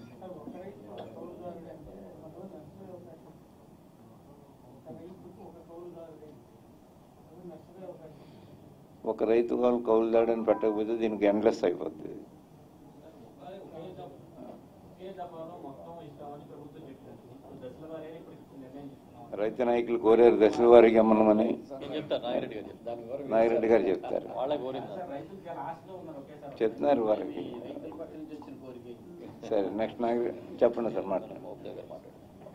ఒక రైతు వాళ్ళు కౌలుదాడని పెట్టకపోతే దీనికి ఎండ్లెస్ అయిపోద్ది ఒకే దఫాలో మొత్తం ఇస్తామని ప్రభుత్వం చెప్పారు ఇప్పుడు దశల వారీగా ఇప్పుడు నిర్ణయం తీసుకున్నాం రైతు నాయకులు కోరారు దశల వారికి ఇమ్మనమని నేను చెప్తాను నాగిరెడ్డి గారు చెప్తాను నాగిరెడ్డి గారు చెప్తారు వాళ్ళే కోరింది రైతులు చాలా ఆశలో ఉన్నారు ఒకేసారి చెప్తున్నారు వారికి రైతుల పట్ల నుంచి వచ్చిన కోరిక సరే నెక్స్ట్ నాగిరెడ్డి చెప్పండి సార్ మాట్లాడండి ముఖ్య గారు మాట్లాడారు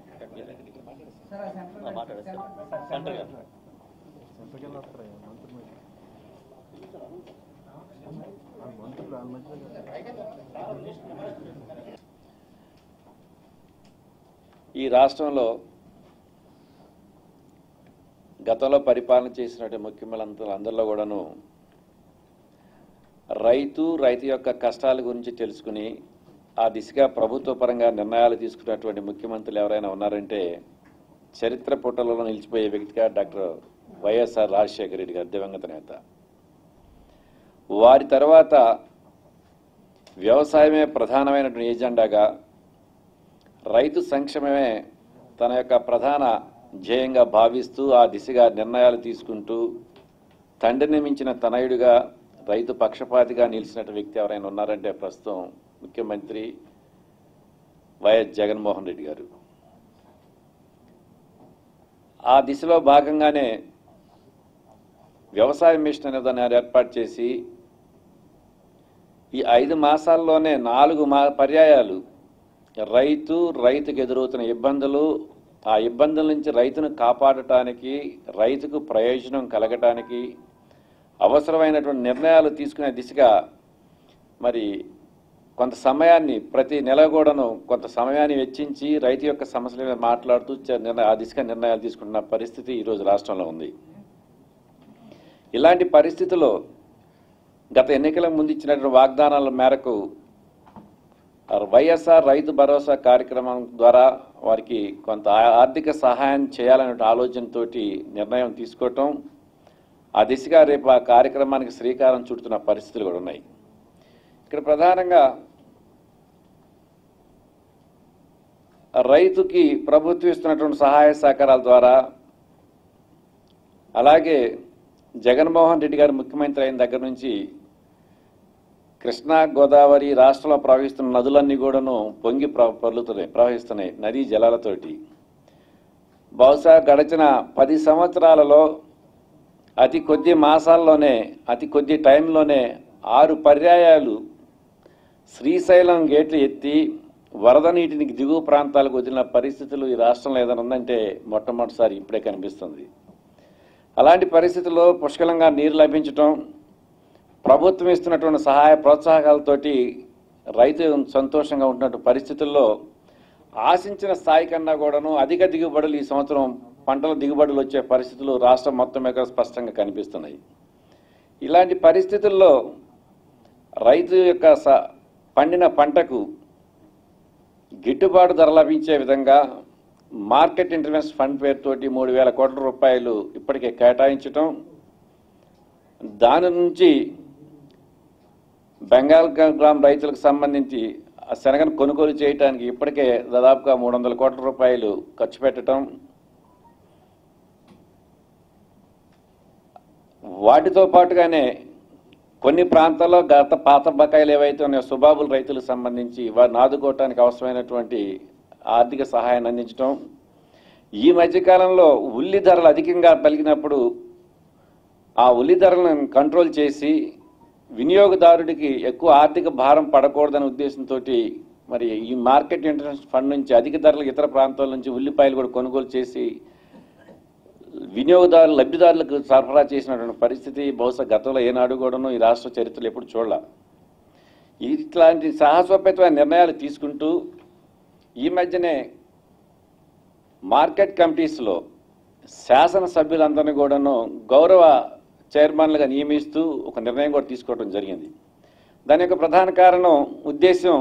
మాట్లాడారు సెంటర్ గారు ఎంతకెళ్ళి వస్తారా మంత్రులు మరి? ఆ మంత్రులు వాళ్ళ మధ్యలో ఈ రాష్ట్రంలో గతంలో పరిపాలన చేసినటువంటి ముఖ్యమంత్రులు అందరిలో కూడాను రైతు రైతు యొక్క కష్టాల గురించి తెలుసుకుని ఆ దిశగా ప్రభుత్వ పరంగా నిర్ణయాలు తీసుకున్నటువంటి ముఖ్యమంత్రులు ఎవరైనా ఉన్నారంటే చరిత్ర పుటలలో నిలిచిపోయే వ్యక్తిగా డాక్టర్ వైఎస్ఆర్ రాజశేఖర రెడ్డి గారు దివంగత నేత వారి తర్వాత వ్యవసాయమే ప్రధానమైనటువంటి ఏజెండాగా రైతు సంక్షేమమే తన యొక్క ప్రధాన ధ్యేయంగా భావిస్తూ ఆ దిశగా నిర్ణయాలు తీసుకుంటూ తండ్రిని మించిన తనయుడిగా రైతు పక్షపాతిగా నిలిచినటువంటి వ్యక్తి ఎవరైనా ఉన్నారంటే ప్రస్తుతం ముఖ్యమంత్రి వైఎస్ జగన్మోహన్ రెడ్డి గారు ఆ దిశలో భాగంగానే వ్యవసాయ మిషన్ అనే దాన్ని ఏర్పాటు చేసి ఈ ఐదు మాసాల్లోనే నాలుగు మా పర్యాయాలు రైతు రైతుకు ఎదురవుతున్న ఇబ్బందులు ఆ ఇబ్బందుల నుంచి రైతును కాపాడటానికి రైతుకు ప్రయోజనం కలగటానికి అవసరమైనటువంటి నిర్ణయాలు తీసుకునే దిశగా మరి కొంత సమయాన్ని ప్రతి నెల కూడాను కొంత సమయాన్ని వెచ్చించి రైతు యొక్క సమస్యల మీద మాట్లాడుతూ చ- నిర్ణ- ఆ దిశగా నిర్ణయాలు తీసుకుంటున్న పరిస్థితి ఈరోజు రాష్ట్రంలో ఉంది ఇలాంటి పరిస్థితుల్లో గత ఎన్నికల ముందు ఇచ్చినటువంటి వాగ్దానాల మేరకు వైఎస్ఆర్ రైతు భరోసా కార్యక్రమం ద్వారా వారికి కొంత ఆ- ఆర్థిక సహాయం చేయాలనే ఆలోచనతోటి నిర్ణయం తీసుకోవటం ఆ దిశగా రేపు ఆ కార్యక్రమానికి శ్రీకారం చుడుతున్న పరిస్థితులు కూడా ఉన్నాయి ఇక్కడ ప్రధానంగా రైతుకి ప్రభుత్వం ఇస్తున్నటువంటి సహాయ సహకారాల ద్వారా అలాగే జగన్మోహన్ రెడ్డి గారు ముఖ్యమంత్రి అయిన దగ్గర నుంచి కృష్ణా గోదావరి రాష్ట్రంలో ప్రవహిస్తున్న నదులన్నీ కూడాను పొంగి ప్ర- పొర్లుతున్నాయి ప్రవహిస్తున్నాయి నదీ జలాలతోటి బహుశా గడిచిన పది సంవత్సరాలలో అతి కొద్ది మాసాల్లోనే అతి కొద్ది టైంలోనే ఆరు పర్యాయాలు శ్రీశైలం గేట్లు ఎత్తి వరద నీటిని దిగువ ప్రాంతాలకు వదిలిన పరిస్థితులు ఈ రాష్ట్రంలో ఏదైనా ఉందంటే మొట్టమొదటిసారి ఇప్పుడే కనిపిస్తుంది అలాంటి పరిస్థితుల్లో పుష్కలంగా నీరు లభించటం ప్రభుత్వం ఇస్తున్నటువంటి సహాయ ప్రోత్సాహకాలతోటి రైతు సంతోషంగా ఉంటున్న పరిస్థితుల్లో ఆశించిన స్థాయి కన్నా కూడాను అధిక దిగుబడులు ఈ సంవత్సరం పంటల దిగుబడులు వచ్చే పరిస్థితులు రాష్ట్రం మొత్తం మీద స్పష్టంగా కనిపిస్తున్నాయి ఇలాంటి పరిస్థితుల్లో రైతు యొక్క స- పండిన పంటకు గిట్టుబాటు ధర లభించే విధంగా మార్కెట్ ఇంటర్వెన్స్ ఫండ్ పేరుతోటి మూడు వేల కోట్ల రూపాయలు ఇప్పటికే కేటాయించటం దాని నుంచి బెంగాల్ గ్రామ్ రైతులకు సంబంధించి ఆ శనగను కొనుగోలు చేయడానికి ఇప్పటికే దాదాపుగా మూడు వందల కోట్ల రూపాయలు ఖర్చు పెట్టడం వాటితో పాటుగానే కొన్ని ప్రాంతాల్లో గత పాత బకాయిలు ఏవైతే ఉన్నాయో సుబాబుల్ రైతులకు సంబంధించి వారిని ఆదుకోవటానికి అవసరమైనటువంటి ఆర్థిక సహాయాన్ని అందించడం ఈ మధ్యకాలంలో ఉల్లి ధరలు అధికంగా పలికినప్పుడు ఆ ఉల్లి ధరలను కంట్రోల్ చేసి వినియోగదారుడికి ఎక్కువ ఆర్థిక భారం పడకూడదనే ఉద్దేశంతో మరి ఈ మార్కెట్ ఇంటర్నెట్ ఫండ్ నుంచి అధిక ధరలు ఇతర ప్రాంతాల నుంచి ఉల్లిపాయలు కూడా కొనుగోలు చేసి వినియోగదారులు లబ్ధిదారులకు సరఫరా చేసినటువంటి పరిస్థితి బహుశా గతంలో ఏనాడు కూడాను ఈ రాష్ట్ర చరిత్రలో ఎప్పుడు చూడాల ఇట్లాంటి సాహసోపేతమైన నిర్ణయాలు తీసుకుంటూ ఈ మధ్యనే మార్కెట్ కమిటీస్లో శాసనసభ్యులందరినీ కూడాను గౌరవ చైర్మన్లుగా నియమిస్తూ ఒక నిర్ణయం కూడా తీసుకోవడం జరిగింది దాని యొక్క ప్రధాన కారణం ఉద్దేశం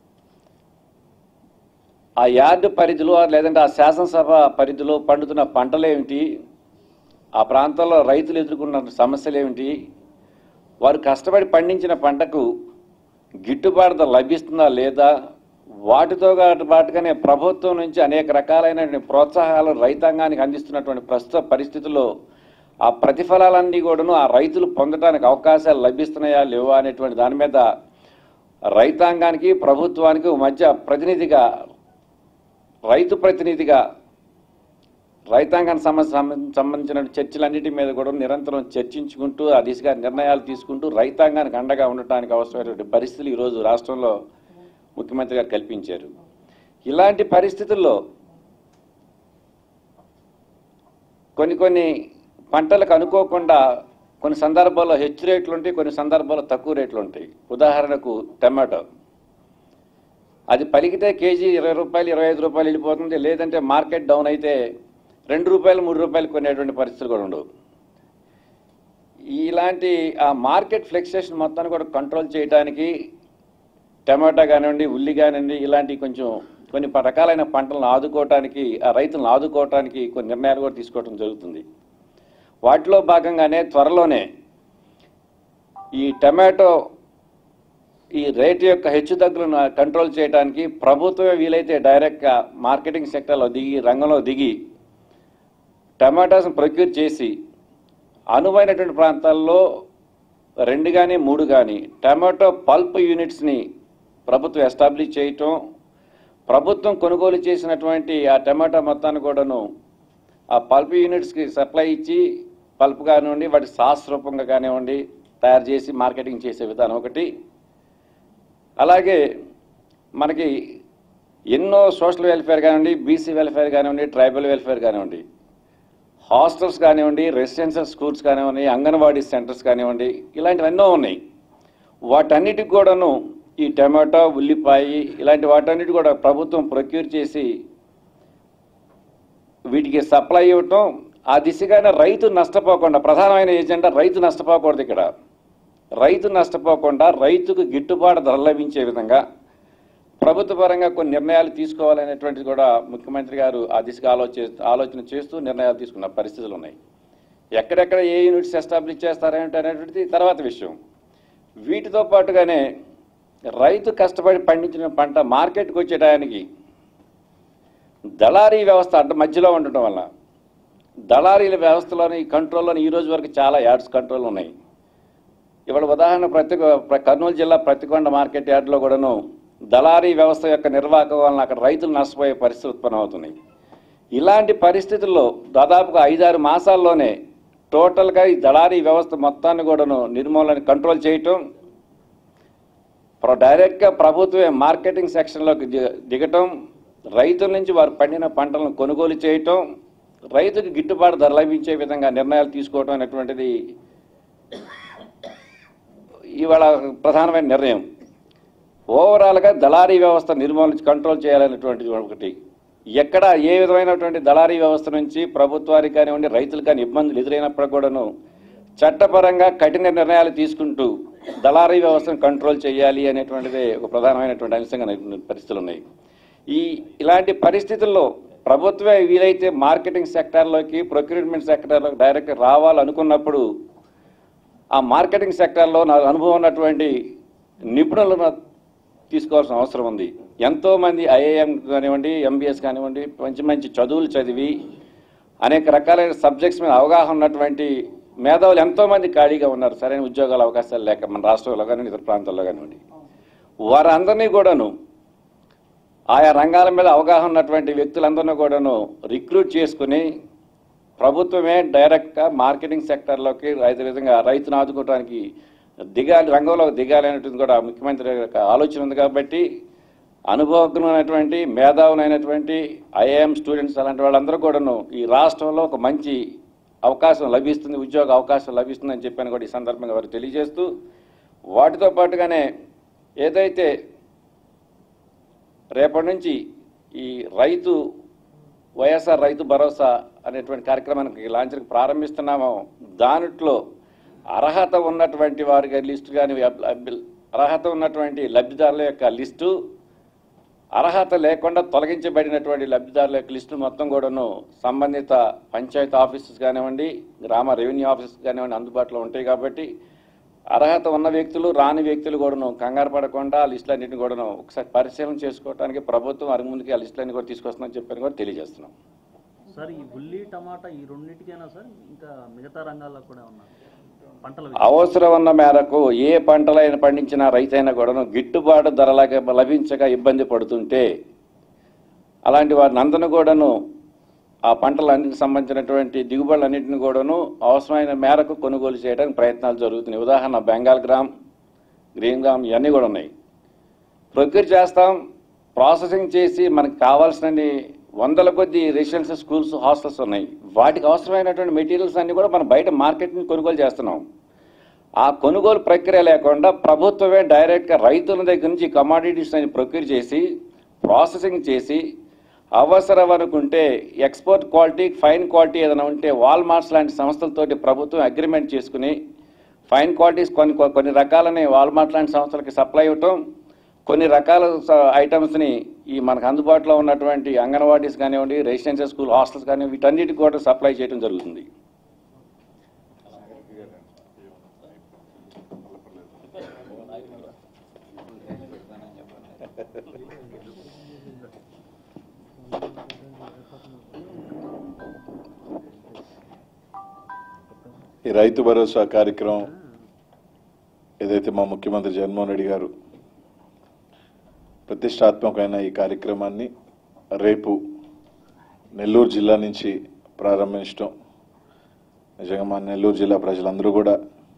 ఆ యార్డు పరిధిలో లేదంటే ఆ శాసనసభ పరిధిలో పండుతున్న పంటలేమిటి ఆ ప్రాంతాల్లో రైతులు ఎదుర్కొన్న సమస్యలు ఏమిటి వారు కష్టపడి పండించిన పంటకు గిట్టుబాటు ధర లభిస్తుందా లేదా వాటితో పాటుగానే ప్రభుత్వం నుంచి అనేక రకాలైన ప్రోత్సాహాలు రైతాంగానికి అందిస్తున్నటువంటి ప్రస్తుత పరిస్థితుల్లో ఆ ప్రతిఫలాలన్నీ కూడాను ఆ రైతులు పొందడానికి అవకాశాలు లభిస్తున్నాయా లేవా అనేటువంటి దాని మీద రైతాంగానికి ప్రభుత్వానికి మధ్య ప్రతినిధిగా రైతు ప్రతినిధిగా రైతాంగానికి సంబంధ సంబంధించిన చర్చలన్నిటి మీద కూడా నిరంతరం చర్చించుకుంటూ ఆ దిశగా నిర్ణయాలు తీసుకుంటూ రైతాంగానికి అండగా ఉండటానికి అవసరమైనటువంటి పరిస్థితులు ఈరోజు రాష్ట్రంలో ముఖ్యమంత్రి గారు కల్పించారు ఇలాంటి పరిస్థితుల్లో కొన్ని కొన్ని పంటలకు అనుకోకుండా కొన్ని సందర్భాల్లో హెచ్చు రేట్లు ఉంటాయి కొన్ని సందర్భాల్లో తక్కువ రేట్లు ఉంటాయి ఉదాహరణకు టమాటో అది పలికితే కేజీ ఇరవై రూపాయలు ఇరవై ఐదు రూపాయలు వెళ్ళిపోతుంది లేదంటే మార్కెట్ డౌన్ అయితే రెండు రూపాయలు మూడు రూపాయలు కొనేటువంటి పరిస్థితులు కూడా ఉండవు ఇలాంటి ఆ మార్కెట్ ఫ్లెక్సేషన్ మొత్తాన్ని కూడా కంట్రోల్ చేయడానికి టమాటా కానివ్వండి ఉల్లి కానివ్వండి ఇలాంటి కొంచెం కొన్ని ప- రకాలైన పంటలను ఆదుకోవటానికి ఆ రైతులను ఆదుకోవటానికి కొన్ని నిర్ణయాలు కూడా తీసుకోవడం జరుగుతుంది వాటిలో భాగంగానే త్వరలోనే ఈ టమాటో ఈ రేటు యొక్క హెచ్చుతగ్గులను కంట్రోల్ చేయడానికి ప్రభుత్వమే వీలైతే డైరెక్ట్గా మార్కెటింగ్ సెక్టర్లో దిగి రంగంలో దిగి టమాటాస్ని ప్రొక్యూర్ చేసి అనువైనటువంటి ప్రాంతాల్లో రెండు కానీ మూడు కానీ టమాటో పల్ప్ యూనిట్స్ని ప్రభుత్వం ఎస్టాబ్లిష్ చేయటం ప్రభుత్వం కొనుగోలు చేసినటువంటి ఆ టమాటా మొత్తాన్ని కూడాను ఆ పల్ప్ యూనిట్స్కి సప్లై ఇచ్చి పల్ప్ కానివ్వండి వాటి సాస్ రూపంగా కానివ్వండి తయారు చేసి మార్కెటింగ్ చేసే విధానం ఒకటి అలాగే మనకి ఎన్నో సోషల్ వెల్ఫేర్ కానివ్వండి బీసీ వెల్ఫేర్ కానివ్వండి ట్రైబల్ వెల్ఫేర్ కానివ్వండి హాస్టల్స్ కానివ్వండి రెసిడెన్షియల్ స్కూల్స్ కానివ్వండి అంగన్వాడీ సెంటర్స్ కానివ్వండి ఇలాంటివి ఎన్నో ఉన్నాయి వాటన్నిటికి కూడాను ఈ టమాటో ఉల్లిపాయ ఇలాంటి వాటన్నిటి కూడా ప్రభుత్వం ప్రొక్యూర్ చేసి వీటికి సప్లై ఇవ్వటం ఆ దిశగానే రైతు నష్టపోకుండా ప్రధానమైన ఏజెండా రైతు నష్టపోకూడదు ఇక్కడ రైతు నష్టపోకుండా రైతుకు గిట్టుబాటు ధర లభించే విధంగా ప్రభుత్వ పరంగా కొన్ని నిర్ణయాలు తీసుకోవాలనేటువంటిది కూడా ముఖ్యమంత్రి గారు ఆ దిశగా ఆలోచన ఆలోచన చేస్తూ నిర్ణయాలు తీసుకున్న పరిస్థితులు ఉన్నాయి ఎక్కడెక్కడ ఏ యూనిట్స్ ఎస్టాబ్లిష్ చేస్తారేంటి అనేటువంటిది తర్వాత విషయం వీటితో పాటుగానే రైతు కష్టపడి పండించిన పంట మార్కెట్కి వచ్చే టయానికి దళారీ వ్యవస్థ అడ్డ మధ్యలో ఉండటం వల్ల దళారీల వ్యవస్థలోని కంట్రోల్లోని ఈ రోజు వరకు చాలా యార్డ్స్ కంట్రోల్ ఉన్నాయి ఇవాళ ఉదాహరణ ప్రతి ప్ర- కర్నూలు జిల్లా ప్రతికొండ మార్కెట్ యార్డ్లో కూడాను దళారీ వ్యవస్థ యొక్క నిర్వాహకం వలన అక్కడ రైతులు నష్టపోయే పరిస్థితి ఉత్పన్నమవుతున్నాయి ఇలాంటి పరిస్థితుల్లో దాదాపుగా ఐదారు మాసాల్లోనే టోటల్గా ఈ దళారీ వ్యవస్థ మొత్తాన్ని కూడాను నిర్మూలన కంట్రోల్ చేయటం ప్ర- డైరెక్ట్గా ప్రభుత్వమే మార్కెటింగ్ సెక్షన్లోకి ది- దిగటం రైతుల నుంచి వారు పండిన పంటలను కొనుగోలు చేయటం రైతుకు గిట్టుబాటు ధర లభించే విధంగా నిర్ణయాలు తీసుకోవటం అనేటువంటిది ఇవాళ ప్రధానమైన నిర్ణయం ఓవరాల్గా దళారీ వ్యవస్థ నిర్మూలన కంట్రోల్ చేయాలనేటువంటిది ఒకటి ఎక్కడ ఏ విధమైనటువంటి దళారీ వ్యవస్థ నుంచి ప్రభుత్వానికి కానివ్వండి రైతులకు కానీ ఇబ్బందులు ఎదురైనప్పుడు కూడాను చట్టపరంగా కఠిన నిర్ణయాలు తీసుకుంటూ దళారీ వ్యవస్థను కంట్రోల్ చేయాలి అనేటువంటిదే ఒక ప్రధానమైనటువంటి అంశంగా ఉన్న పరిస్థితులు ఉన్నాయి ఈ ఇలాంటి పరిస్థితుల్లో ప్రభుత్వమే వీలైతే మార్కెటింగ్ సెక్టార్లోకి ప్రొక్యూర్మెంట్ సెక్టార్లోకి డైరెక్ట్ రావాలనుకున్నప్పుడు ఆ మార్కెటింగ్ సెక్టార్లో నా అనుభవం ఉన్నటువంటి నిపుణులను తీసుకోవాల్సిన అవసరం ఉంది ఎంతో మంది ఐఏఎం కానివ్వండి ఎంబీఎస్ కానివ్వండి మంచి మంచి చదువులు చదివి అనేక రకాలైన సబ్జెక్ట్స్ మీద అవగాహన ఉన్నటువంటి మేధావులు ఎంతో మంది ఖాళీగా ఉన్నారు సరైన ఉద్యోగాల అవకాశాలు లేక మన రాష్ట్రంలో కానివ్వండి ఇతర ప్రాంతాల్లో కానివ్వండి వారందరినీ కూడాను ఆయా రంగాల మీద అవగాహన ఉన్నటువంటి వ్యక్తులందరినీ కూడాను రిక్రూట్ చేసుకుని ప్రభుత్వమే డైరెక్ట్గా మార్కెటింగ్ సెక్టర్లోకి రైతు విధంగా రైతును ఆదుకోవడానికి దిగాలి రంగంలో దిగాలి అనేటువంటి కూడా ముఖ్యమంత్రి యొక్క ఆలోచన ఉంది కాబట్టి అనుభవజ్ఞమైనటువంటి మేధావులైనటువంటి ఐఏఎం స్టూడెంట్స్ అలాంటి వాళ్ళందరూ కూడాను ఈ రాష్ట్రంలో ఒక మంచి అవకాశం లభిస్తుంది ఉద్యోగ అవకాశం లభిస్తుందని చెప్పని కూడా ఈ సందర్భంగా వారు తెలియజేస్తూ వాటితో పాటుగానే ఏదైతే రేపటి నుంచి ఈ రైతు వైఎస్ఆర్ రైతు భరోసా అనేటువంటి కార్యక్రమానికి లాంఛనకు ప్రారంభిస్తున్నామో దానిట్లో అర్హత ఉన్నటువంటి వారి లిస్టు కానీ అర్హత ఉన్నటువంటి లబ్ధిదారుల యొక్క లిస్టు అర్హత లేకుండా తొలగించబడినటువంటి లబ్ధిదారుల యొక్క లిస్టు మొత్తం కూడాను సంబంధిత పంచాయతీ ఆఫీసెస్ కానివ్వండి గ్రామ రెవెన్యూ ఆఫీసెస్ కానివ్వండి అందుబాటులో ఉంటాయి కాబట్టి అర్హత ఉన్న వ్యక్తులు రాని వ్యక్తులు కూడాను కంగారు పడకుండా ఆ లిస్టులన్నింటిని కూడాను ఒకసారి పరిశీలన చేసుకోవడానికి ప్రభుత్వం అరి ముందుకి ఆ లిస్టులన్నీ కూడా తీసుకొస్తుందని చెప్పని కూడా తెలియజేస్తున్నాం సార్ ఈ ఉల్లి టమాటా ఈ రెండింటికైనా సార్ ఇంకా మిగతా రంగాల్లో కూడా ఉన్నా పంటల అవసరం ఉన్న మేరకు ఏ పంటలైనా పండించిన రైతైనా కూడాను గిట్టుబాటు ధరలాగా లభించక ఇబ్బంది పడుతుంటే అలాంటి వారిని అందరిని కూడాను ఆ పంటలన్నిటికి సంబంధించినటువంటి దిగుబడులన్నింటిని కూడాను అవసరమైన మేరకు కొనుగోలు చేయడానికి ప్రయత్నాలు జరుగుతున్నాయి ఉదాహరణ బెంగాల్ గ్రామ్ గ్రీన్ గ్రామ్ ఇవన్నీ కూడా ఉన్నాయి ప్రొక్యూర్ చేస్తాం ప్రాసెసింగ్ చేసి మనకు కావాల్సిన వందల కొద్ది రెసిడెన్షియల్ స్కూల్స్ హాస్టల్స్ ఉన్నాయి వాటికి అవసరమైనటువంటి మెటీరియల్స్ అన్ని కూడా మనం బయట మార్కెట్ నుంచి కొనుగోలు చేస్తున్నాం ఆ కొనుగోలు ప్రక్రియ లేకుండా ప్రభుత్వమే డైరెక్ట్గా రైతుల దగ్గర నుంచి కమాడిటీస్ అని ప్రొక్యూర్ చేసి ప్రాసెసింగ్ చేసి అవసరం అనుకుంటే ఎక్స్పోర్ట్ క్వాలిటీ ఫైన్ క్వాలిటీ ఏదైనా ఉంటే వాల్మార్ట్స్ లాంటి సంస్థలతోటి ప్రభుత్వం అగ్రిమెంట్ చేసుకుని ఫైన్ క్వాలిటీస్ కొన్ని కొన్ని రకాలని వాల్మార్ట్ లాంటి సంస్థలకి సప్లై ఇవ్వటం కొన్ని రకాల స- ఐటమ్స్ని ఈ మనకు అందుబాటులో ఉన్నటువంటి అంగన్వాడీస్ కానివ్వండి రెసిడెన్షియల్ స్కూల్ హాస్టల్స్ కానివ్వండి వీటన్నిటికి కూడా సప్లై చేయడం జరుగుతుంది ఈ రైతు భరోసా కార్యక్రమం ఏదైతే మా ముఖ్యమంత్రి జగన్మోహన్ రెడ్డి గారు ప్రతిష్టాత్మకమైన ఈ కార్యక్రమాన్ని రేపు నెల్లూరు జిల్లా నుంచి ప్రారంభించడం నిజంగా మా నెల్లూరు జిల్లా ప్రజలందరూ కూడా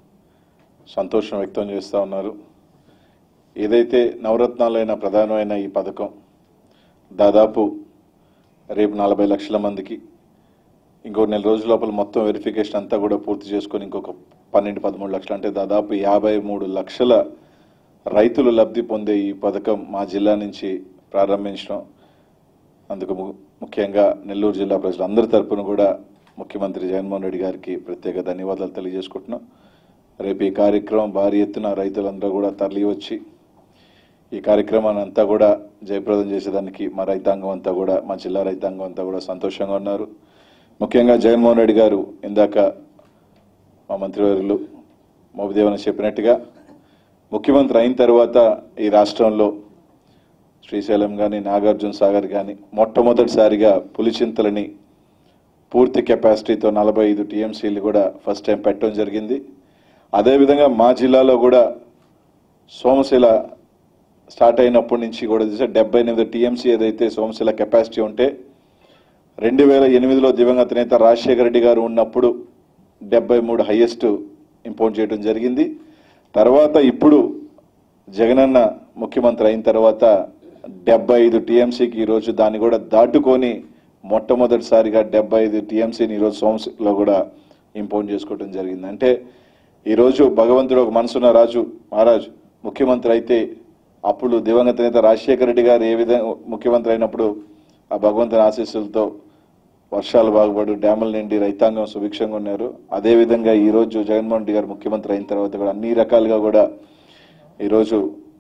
సంతోషం వ్యక్తం చేస్తూ ఉన్నారు ఏదైతే నవరత్నాలైన ప్రధానమైన ఈ పథకం దాదాపు రేపు నలభై లక్షల మందికి ఇంకో నెల రోజుల లోపల మొత్తం వెరిఫికేషన్ అంతా కూడా పూర్తి చేసుకొని ఇంకొక పన్నెండు పదమూడు లక్షలు అంటే దాదాపు యాభై మూడు లక్షల రైతులు లబ్ధి పొందే ఈ పథకం మా జిల్లా నుంచి ప్రారంభించడం అందుకు ము- ముఖ్యంగా నెల్లూరు జిల్లా ప్రజలందరి తరపున కూడా ముఖ్యమంత్రి జగన్మోహన్ రెడ్డి గారికి ప్రత్యేక ధన్యవాదాలు తెలియజేసుకుంటున్నాం రేపు ఈ కార్యక్రమం భారీ ఎత్తున రైతులందరూ కూడా తరలి వచ్చి ఈ కార్యక్రమాన్ని అంతా కూడా జయప్రదం చేసేదానికి మా రైతాంగం అంతా కూడా మా జిల్లా రైతాంగం అంతా కూడా సంతోషంగా ఉన్నారు ముఖ్యంగా జగన్మోహన్ రెడ్డి గారు ఇందాక మా మంత్రివర్యులు మోపిదేవన చెప్పినట్టుగా ముఖ్యమంత్రి అయిన తర్వాత ఈ రాష్ట్రంలో శ్రీశైలం కానీ నాగార్జున సాగర్ కానీ మొట్టమొదటిసారిగా పులిచింతలని పూర్తి కెపాసిటీతో నలభై ఐదు టీఎంసీలు కూడా ఫస్ట్ టైం పెట్టడం జరిగింది అదేవిధంగా మా జిల్లాలో కూడా సోమశిల స్టార్ట్ అయినప్పటి నుంచి కూడా చూస్తే డెబ్బై ఎనిమిది టీఎంసీ ఏదైతే సోమశిల కెపాసిటీ ఉంటే రెండు వేల ఎనిమిదిలో దివంగత నేత రాజశేఖర రెడ్డి గారు ఉన్నప్పుడు డెబ్బై మూడు హైయెస్ట్ ఇంపోర్ట్ చేయడం జరిగింది తర్వాత ఇప్పుడు జగనన్న ముఖ్యమంత్రి అయిన తర్వాత డెబ్బై ఐదు టీఎంసీకి ఈరోజు దాన్ని కూడా దాటుకొని మొట్టమొదటిసారిగా డెబ్బై ఐదు టీఎంసీని ఈరోజు సోమశిలో కూడా ఇంపోర్ట్ చేసుకోవడం జరిగింది అంటే ఈరోజు భగవంతుడు ఒక మనసున్న రాజు మహారాజు ముఖ్యమంత్రి అయితే అప్పుడు దివంగత నేత రాజశేఖర రెడ్డి గారు ఏ విధంగా ముఖ్యమంత్రి అయినప్పుడు ఆ భగవంతుని ఆశీస్సులతో వర్షాలు బాగుపడు డ్యాముల నిండి రైతాంగం సుభిక్షంగా ఉన్నారు అదేవిధంగా ఈరోజు జగన్మోహన్ రెడ్డి గారు ముఖ్యమంత్రి అయిన తర్వాత కూడా అన్ని రకాలుగా కూడా ఈరోజు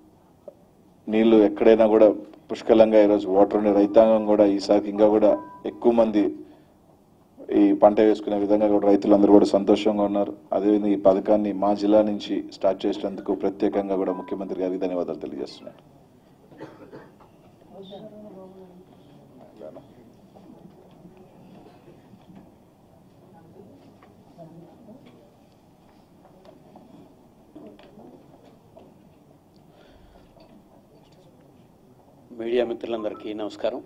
నీళ్లు ఎక్కడైనా కూడా పుష్కలంగా ఈరోజు వాటర్ ఉండే రైతాంగం కూడా ఈసారి ఇంకా కూడా ఎక్కువ మంది ఈ పంట వేసుకునే విధంగా కూడా రైతులందరూ కూడా సంతోషంగా ఉన్నారు అదేవిధంగా ఈ పథకాన్ని మా జిల్లా నుంచి స్టార్ట్ చేసినందుకు ప్రత్యేకంగా కూడా ముఖ్యమంత్రి గారికి ధన్యవాదాలు తెలియజేస్తున్నాను మీడియా మిత్రులందరికీ నమస్కారం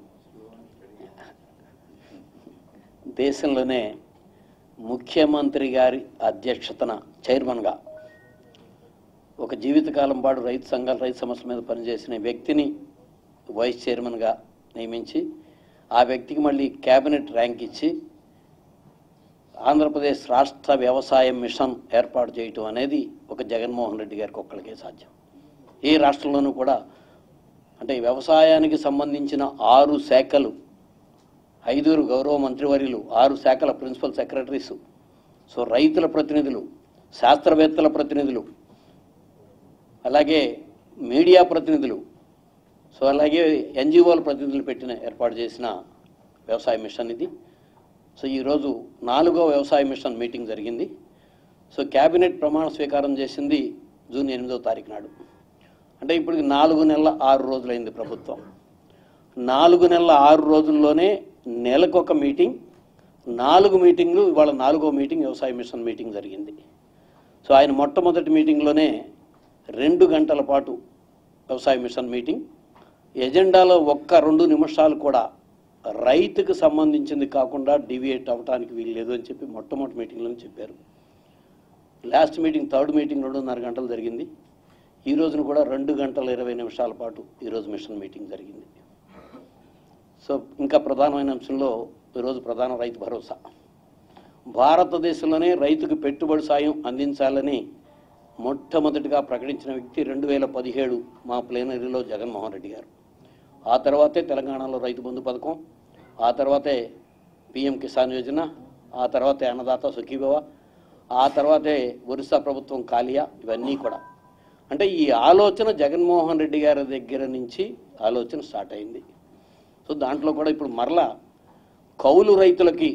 దేశంలోనే ముఖ్యమంత్రి గారి అధ్యక్షతన చైర్మన్గా ఒక జీవితకాలం పాటు రైతు సంఘాల రైతు సమస్యల మీద పనిచేసిన వ్యక్తిని వైస్ చైర్మన్గా నియమించి ఆ వ్యక్తికి మళ్ళీ కేబినెట్ ర్యాంక్ ఇచ్చి ఆంధ్రప్రదేశ్ రాష్ట్ర వ్యవసాయ మిషన్ ఏర్పాటు చేయటం అనేది ఒక జగన్మోహన్ రెడ్డి గారికి ఒక్కడికే సాధ్యం ఏ రాష్ట్రంలోనూ కూడా అంటే వ్యవసాయానికి సంబంధించిన ఆరు శాఖలు ఐదుగురు గౌరవ మంత్రివర్యులు ఆరు శాఖల ప్రిన్సిపల్ సెక్రటరీస్ సో రైతుల ప్రతినిధులు శాస్త్రవేత్తల ప్రతినిధులు అలాగే మీడియా ప్రతినిధులు సో అలాగే ఎన్జిఓల ప్రతినిధులు పెట్టిన ఏర్పాటు చేసిన వ్యవసాయ మిషన్ ఇది సో ఈరోజు నాలుగో వ్యవసాయ మిషన్ మీటింగ్ జరిగింది సో కేబినెట్ ప్రమాణ స్వీకారం చేసింది జూన్ ఎనిమిదో తారీఖు నాడు అంటే ఇప్పుడు నాలుగు నెలల ఆరు రోజులైంది ప్రభుత్వం నాలుగు నెలల ఆరు రోజుల్లోనే నెలకు ఒక మీటింగ్ నాలుగు మీటింగ్లు ఇవాళ నాలుగో మీటింగ్ వ్యవసాయ మిషన్ మీటింగ్ జరిగింది సో ఆయన మొట్టమొదటి మీటింగ్లోనే రెండు గంటల పాటు వ్యవసాయ మిషన్ మీటింగ్ ఎజెండాలో ఒక్క రెండు నిమిషాలు కూడా రైతుకు సంబంధించింది కాకుండా డివియేట్ అవ్వడానికి వీలు లేదు అని చెప్పి మొట్టమొదటి మీటింగ్లోనే చెప్పారు లాస్ట్ మీటింగ్ థర్డ్ మీటింగ్ రెండున్నర గంటలు జరిగింది ఈ రోజున కూడా రెండు గంటల ఇరవై నిమిషాల పాటు ఈరోజు మిషన్ మీటింగ్ జరిగింది సో ఇంకా ప్రధానమైన అంశంలో ఈరోజు ప్రధాన రైతు భరోసా భారతదేశంలోనే రైతుకు పెట్టుబడి సాయం అందించాలని మొట్టమొదటిగా ప్రకటించిన వ్యక్తి రెండు వేల పదిహేడు మా ప్లేనరీలో జగన్మోహన్ రెడ్డి గారు ఆ తర్వాతే తెలంగాణలో రైతు బంధు పథకం ఆ తర్వాతే పిఎం కిసాన్ యోజన ఆ తర్వాతే అన్నదాత సుఖీభవ ఆ తర్వాతే ఒరిస్సా ప్రభుత్వం కాలియా ఇవన్నీ కూడా అంటే ఈ ఆలోచన జగన్మోహన్ రెడ్డి గారి దగ్గర నుంచి ఆలోచన స్టార్ట్ అయింది సో దాంట్లో కూడా ఇప్పుడు మరలా కౌలు రైతులకి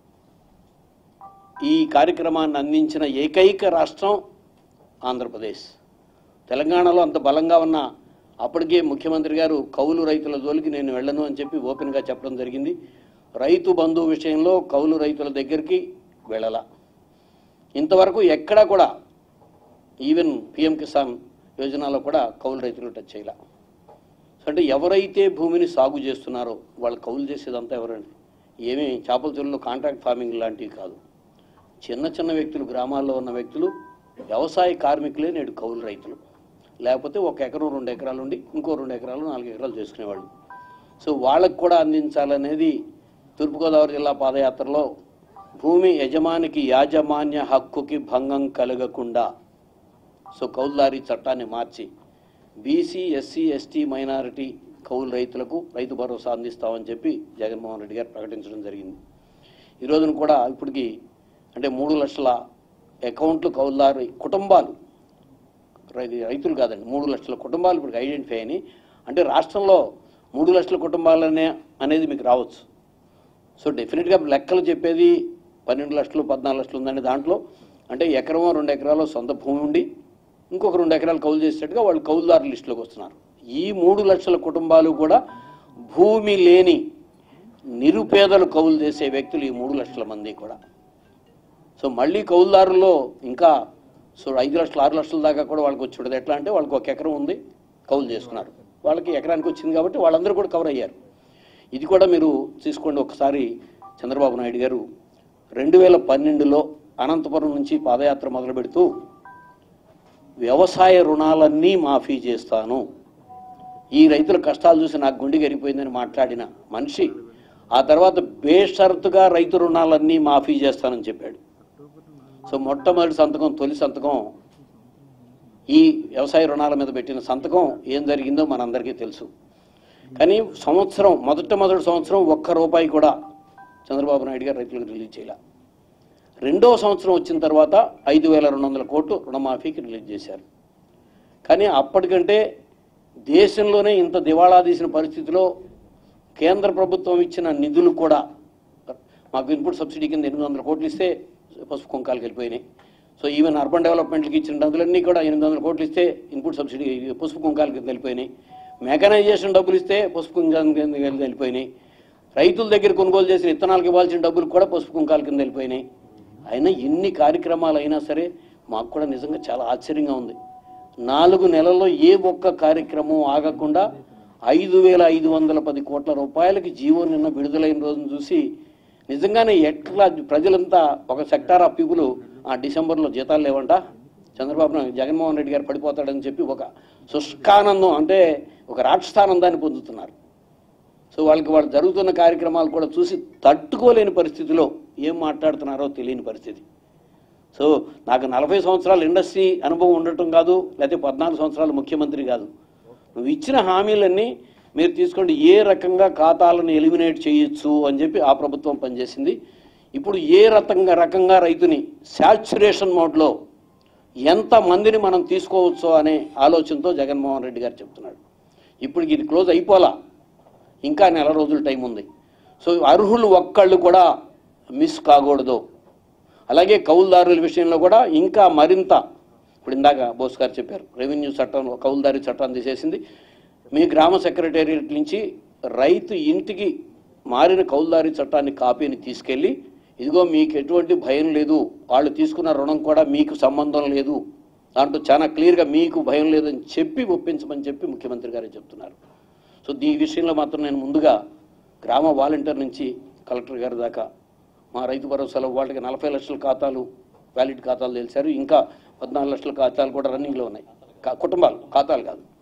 ఈ కార్యక్రమాన్ని అందించిన ఏకైక రాష్ట్రం ఆంధ్రప్రదేశ్ తెలంగాణలో అంత బలంగా ఉన్న అప్పటికే ముఖ్యమంత్రి గారు కౌలు రైతుల జోలికి నేను వెళ్ళను అని చెప్పి ఓపెన్గా చెప్పడం జరిగింది రైతు బంధు విషయంలో కౌలు రైతుల దగ్గరికి వెళ్ళాల ఇంతవరకు ఎక్కడా కూడా ఈవెన్ పిఎం కిసాన్ యోజనలో కూడా కౌలు రైతులు టచ్ చేయాల అంటే ఎవరైతే భూమిని సాగు చేస్తున్నారో వాళ్ళు కౌలు చేసేదంతా ఎవరండి ఏమీ చేపల చెరువులో కాంట్రాక్ట్ ఫార్మింగ్ లాంటివి కాదు చిన్న చిన్న వ్యక్తులు గ్రామాల్లో ఉన్న వ్యక్తులు వ్యవసాయ కార్మికులే నేడు కౌలు రైతులు లేకపోతే ఒక ఎకరం రెండు ఎకరాలు ఉండి ఇంకో రెండు ఎకరాలు నాలుగు ఎకరాలు చేసుకునేవాళ్ళు సో వాళ్ళకు కూడా అందించాలనేది తూర్పుగోదావరి జిల్లా పాదయాత్రలో భూమి యజమానికి యాజమాన్య హక్కుకి భంగం కలగకుండా సో కౌలుదారీ చట్టాన్ని మార్చి బీసీ ఎస్సీ ఎస్టీ మైనారిటీ కౌలు రైతులకు రైతు భరోసా అందిస్తామని చెప్పి జగన్మోహన్ రెడ్డి గారు ప్రకటించడం జరిగింది ఈ రోజున కూడా ఇప్పటికి అంటే మూడు లక్షల అకౌంట్లు కౌలుదారు కుటుంబాలు రై- రైతులు కాదండి మూడు లక్షల కుటుంబాలు ఇప్పుడు ఐడెంటిఫై అయినాయి అంటే రాష్ట్రంలో మూడు లక్షల కుటుంబాలనే అనేది మీకు రావచ్చు సో డెఫినెట్గా లెక్కలు చెప్పేది పన్నెండు లక్షలు పద్నాలుగు లక్షలు ఉందండి దాంట్లో అంటే ఎకరమో రెండు ఎకరాలు సొంత భూమి ఉండి ఇంకొక రెండు ఎకరాలు కౌలు చేసేట్టుగా వాళ్ళు కౌలుదారు లిస్టులోకి వస్తున్నారు ఈ మూడు లక్షల కుటుంబాలు కూడా భూమి లేని నిరుపేదలు కౌలు చేసే వ్యక్తులు ఈ మూడు లక్షల మంది కూడా సో మళ్ళీ కౌలుదారుల్లో ఇంకా సో ఐదు లక్షలు ఆరు లక్షల దాకా కూడా వాళ్ళకి వచ్చి ఉండదు ఎట్లా అంటే వాళ్ళకి ఒక ఎకరం ఉంది కౌలు చేసుకున్నారు వాళ్ళకి ఎకరానికి వచ్చింది కాబట్టి వాళ్ళందరూ కూడా కవర్ అయ్యారు ఇది కూడా మీరు తీసుకోండి ఒకసారి చంద్రబాబు నాయుడు గారు రెండు వేల పన్నెండులో అనంతపురం నుంచి పాదయాత్ర మొదలు పెడుతూ వ్యవసాయ రుణాలన్నీ మాఫీ చేస్తాను ఈ రైతుల కష్టాలు చూసి నాకు గుండె గరిపోయిందని మాట్లాడిన మనిషి ఆ తర్వాత బేషరతుగా రైతు రుణాలన్నీ మాఫీ చేస్తానని చెప్పాడు సో మొట్టమొదటి సంతకం తొలి సంతకం ఈ వ్యవసాయ రుణాల మీద పెట్టిన సంతకం ఏం జరిగిందో మనందరికీ తెలుసు కానీ సంవత్సరం మొదట మొదటి సంవత్సరం ఒక్క రూపాయి కూడా చంద్రబాబు నాయుడు గారు రైతులకు రిలీజ్ చేయాల రెండో సంవత్సరం వచ్చిన తర్వాత ఐదు వేల రెండు వందల కోట్లు రుణమాఫీకి రిలీజ్ చేశారు కానీ అప్పటికంటే దేశంలోనే ఇంత దివాళా తీసిన పరిస్థితిలో కేంద్ర ప్రభుత్వం ఇచ్చిన నిధులు కూడా మాకు ఇన్పుట్ సబ్సిడీ కింద ఎనిమిది వందల కోట్లు ఇస్తే పసుపు కుంకాలకు వెళ్ళిపోయినాయి సో ఈవెన్ అర్బన్ డెవలప్మెంట్కి ఇచ్చిన నిధులన్నీ కూడా ఎనిమిది వందల కోట్లు ఇస్తే ఇన్పుట్ సబ్సిడీ పసుపు కుంకాల కింద వెళ్ళిపోయినాయి మెకనైజేషన్ డబ్బులు ఇస్తే పసుపు కుంకాల కింద వెళ్ళిపోయినాయి రైతుల దగ్గర కొనుగోలు చేసిన విత్తనాలకు ఇవ్వాల్సిన డబ్బులు కూడా పసుపు కుంకాల కింద వెళ్ళిపోయినాయి అయినా ఎన్ని కార్యక్రమాలు అయినా సరే మాకు కూడా నిజంగా చాలా ఆశ్చర్యంగా ఉంది నాలుగు నెలల్లో ఏ ఒక్క కార్యక్రమం ఆగకుండా ఐదు వేల ఐదు వందల పది కోట్ల రూపాయలకి జీవో నిన్న విడుదలైన రోజును చూసి నిజంగానే ఎట్లా ప్రజలంతా ఒక సెక్టార్ ఆఫ్ పీపుల్ ఆ డిసెంబర్లో జీతాలు లేవంట చంద్రబాబు నాయుడు జగన్మోహన్ రెడ్డి గారు పడిపోతాడని చెప్పి ఒక శుష్కానందం అంటే ఒక రాక్షసానందాన్ని పొందుతున్నారు సో వాళ్ళకి వాళ్ళు జరుగుతున్న కార్యక్రమాలు కూడా చూసి తట్టుకోలేని పరిస్థితిలో ఏం మాట్లాడుతున్నారో తెలియని పరిస్థితి సో నాకు నలభై సంవత్సరాలు ఇండస్ట్రీ అనుభవం ఉండటం కాదు లేకపోతే పద్నాలుగు సంవత్సరాలు ముఖ్యమంత్రి కాదు నువ్వు ఇచ్చిన హామీలన్నీ మీరు తీసుకోండి ఏ రకంగా ఖాతాలను ఎలిమినేట్ చేయొచ్చు అని చెప్పి ఆ ప్రభుత్వం పనిచేసింది ఇప్పుడు ఏ రకంగా రకంగా రైతుని శాచురేషన్ మోడ్లో ఎంత మందిని మనం తీసుకోవచ్చో అనే ఆలోచనతో జగన్మోహన్ రెడ్డి గారు చెప్తున్నాడు ఇప్పుడు ఇది క్లోజ్ అయిపోలా ఇంకా నెల రోజుల టైం ఉంది సో అర్హులు ఒక్కళ్ళు కూడా మిస్ కాకూడదు అలాగే కౌలుదారుల విషయంలో కూడా ఇంకా మరింత ఇప్పుడు ఇందాక బోస్ గారు చెప్పారు రెవెన్యూ చట్టం కౌలుదారి చట్టాన్ని తీసేసింది మీ గ్రామ సెక్రటేరియట్ నుంచి రైతు ఇంటికి మారిన కౌలుదారి చట్టాన్ని కాపీని తీసుకెళ్ళి ఇదిగో మీకు ఎటువంటి భయం లేదు వాళ్ళు తీసుకున్న రుణం కూడా మీకు సంబంధం లేదు దాంట్లో చాలా క్లియర్గా మీకు భయం లేదని చెప్పి ఒప్పించమని చెప్పి ముఖ్యమంత్రి గారే చెప్తున్నారు సో ఈ విషయంలో మాత్రం నేను ముందుగా గ్రామ వాలంటీర్ నుంచి కలెక్టర్ గారి దాకా మా రైతు భరోసాలో వాళ్ళకి నలభై లక్షల ఖాతాలు వ్యాలిడ్ ఖాతాలు తెలిసారు ఇంకా పద్నాలుగు లక్షల ఖాతాలు కూడా రన్నింగ్లో ఉన్నాయి కా- కుటుంబాలు ఖాతాలు కాదు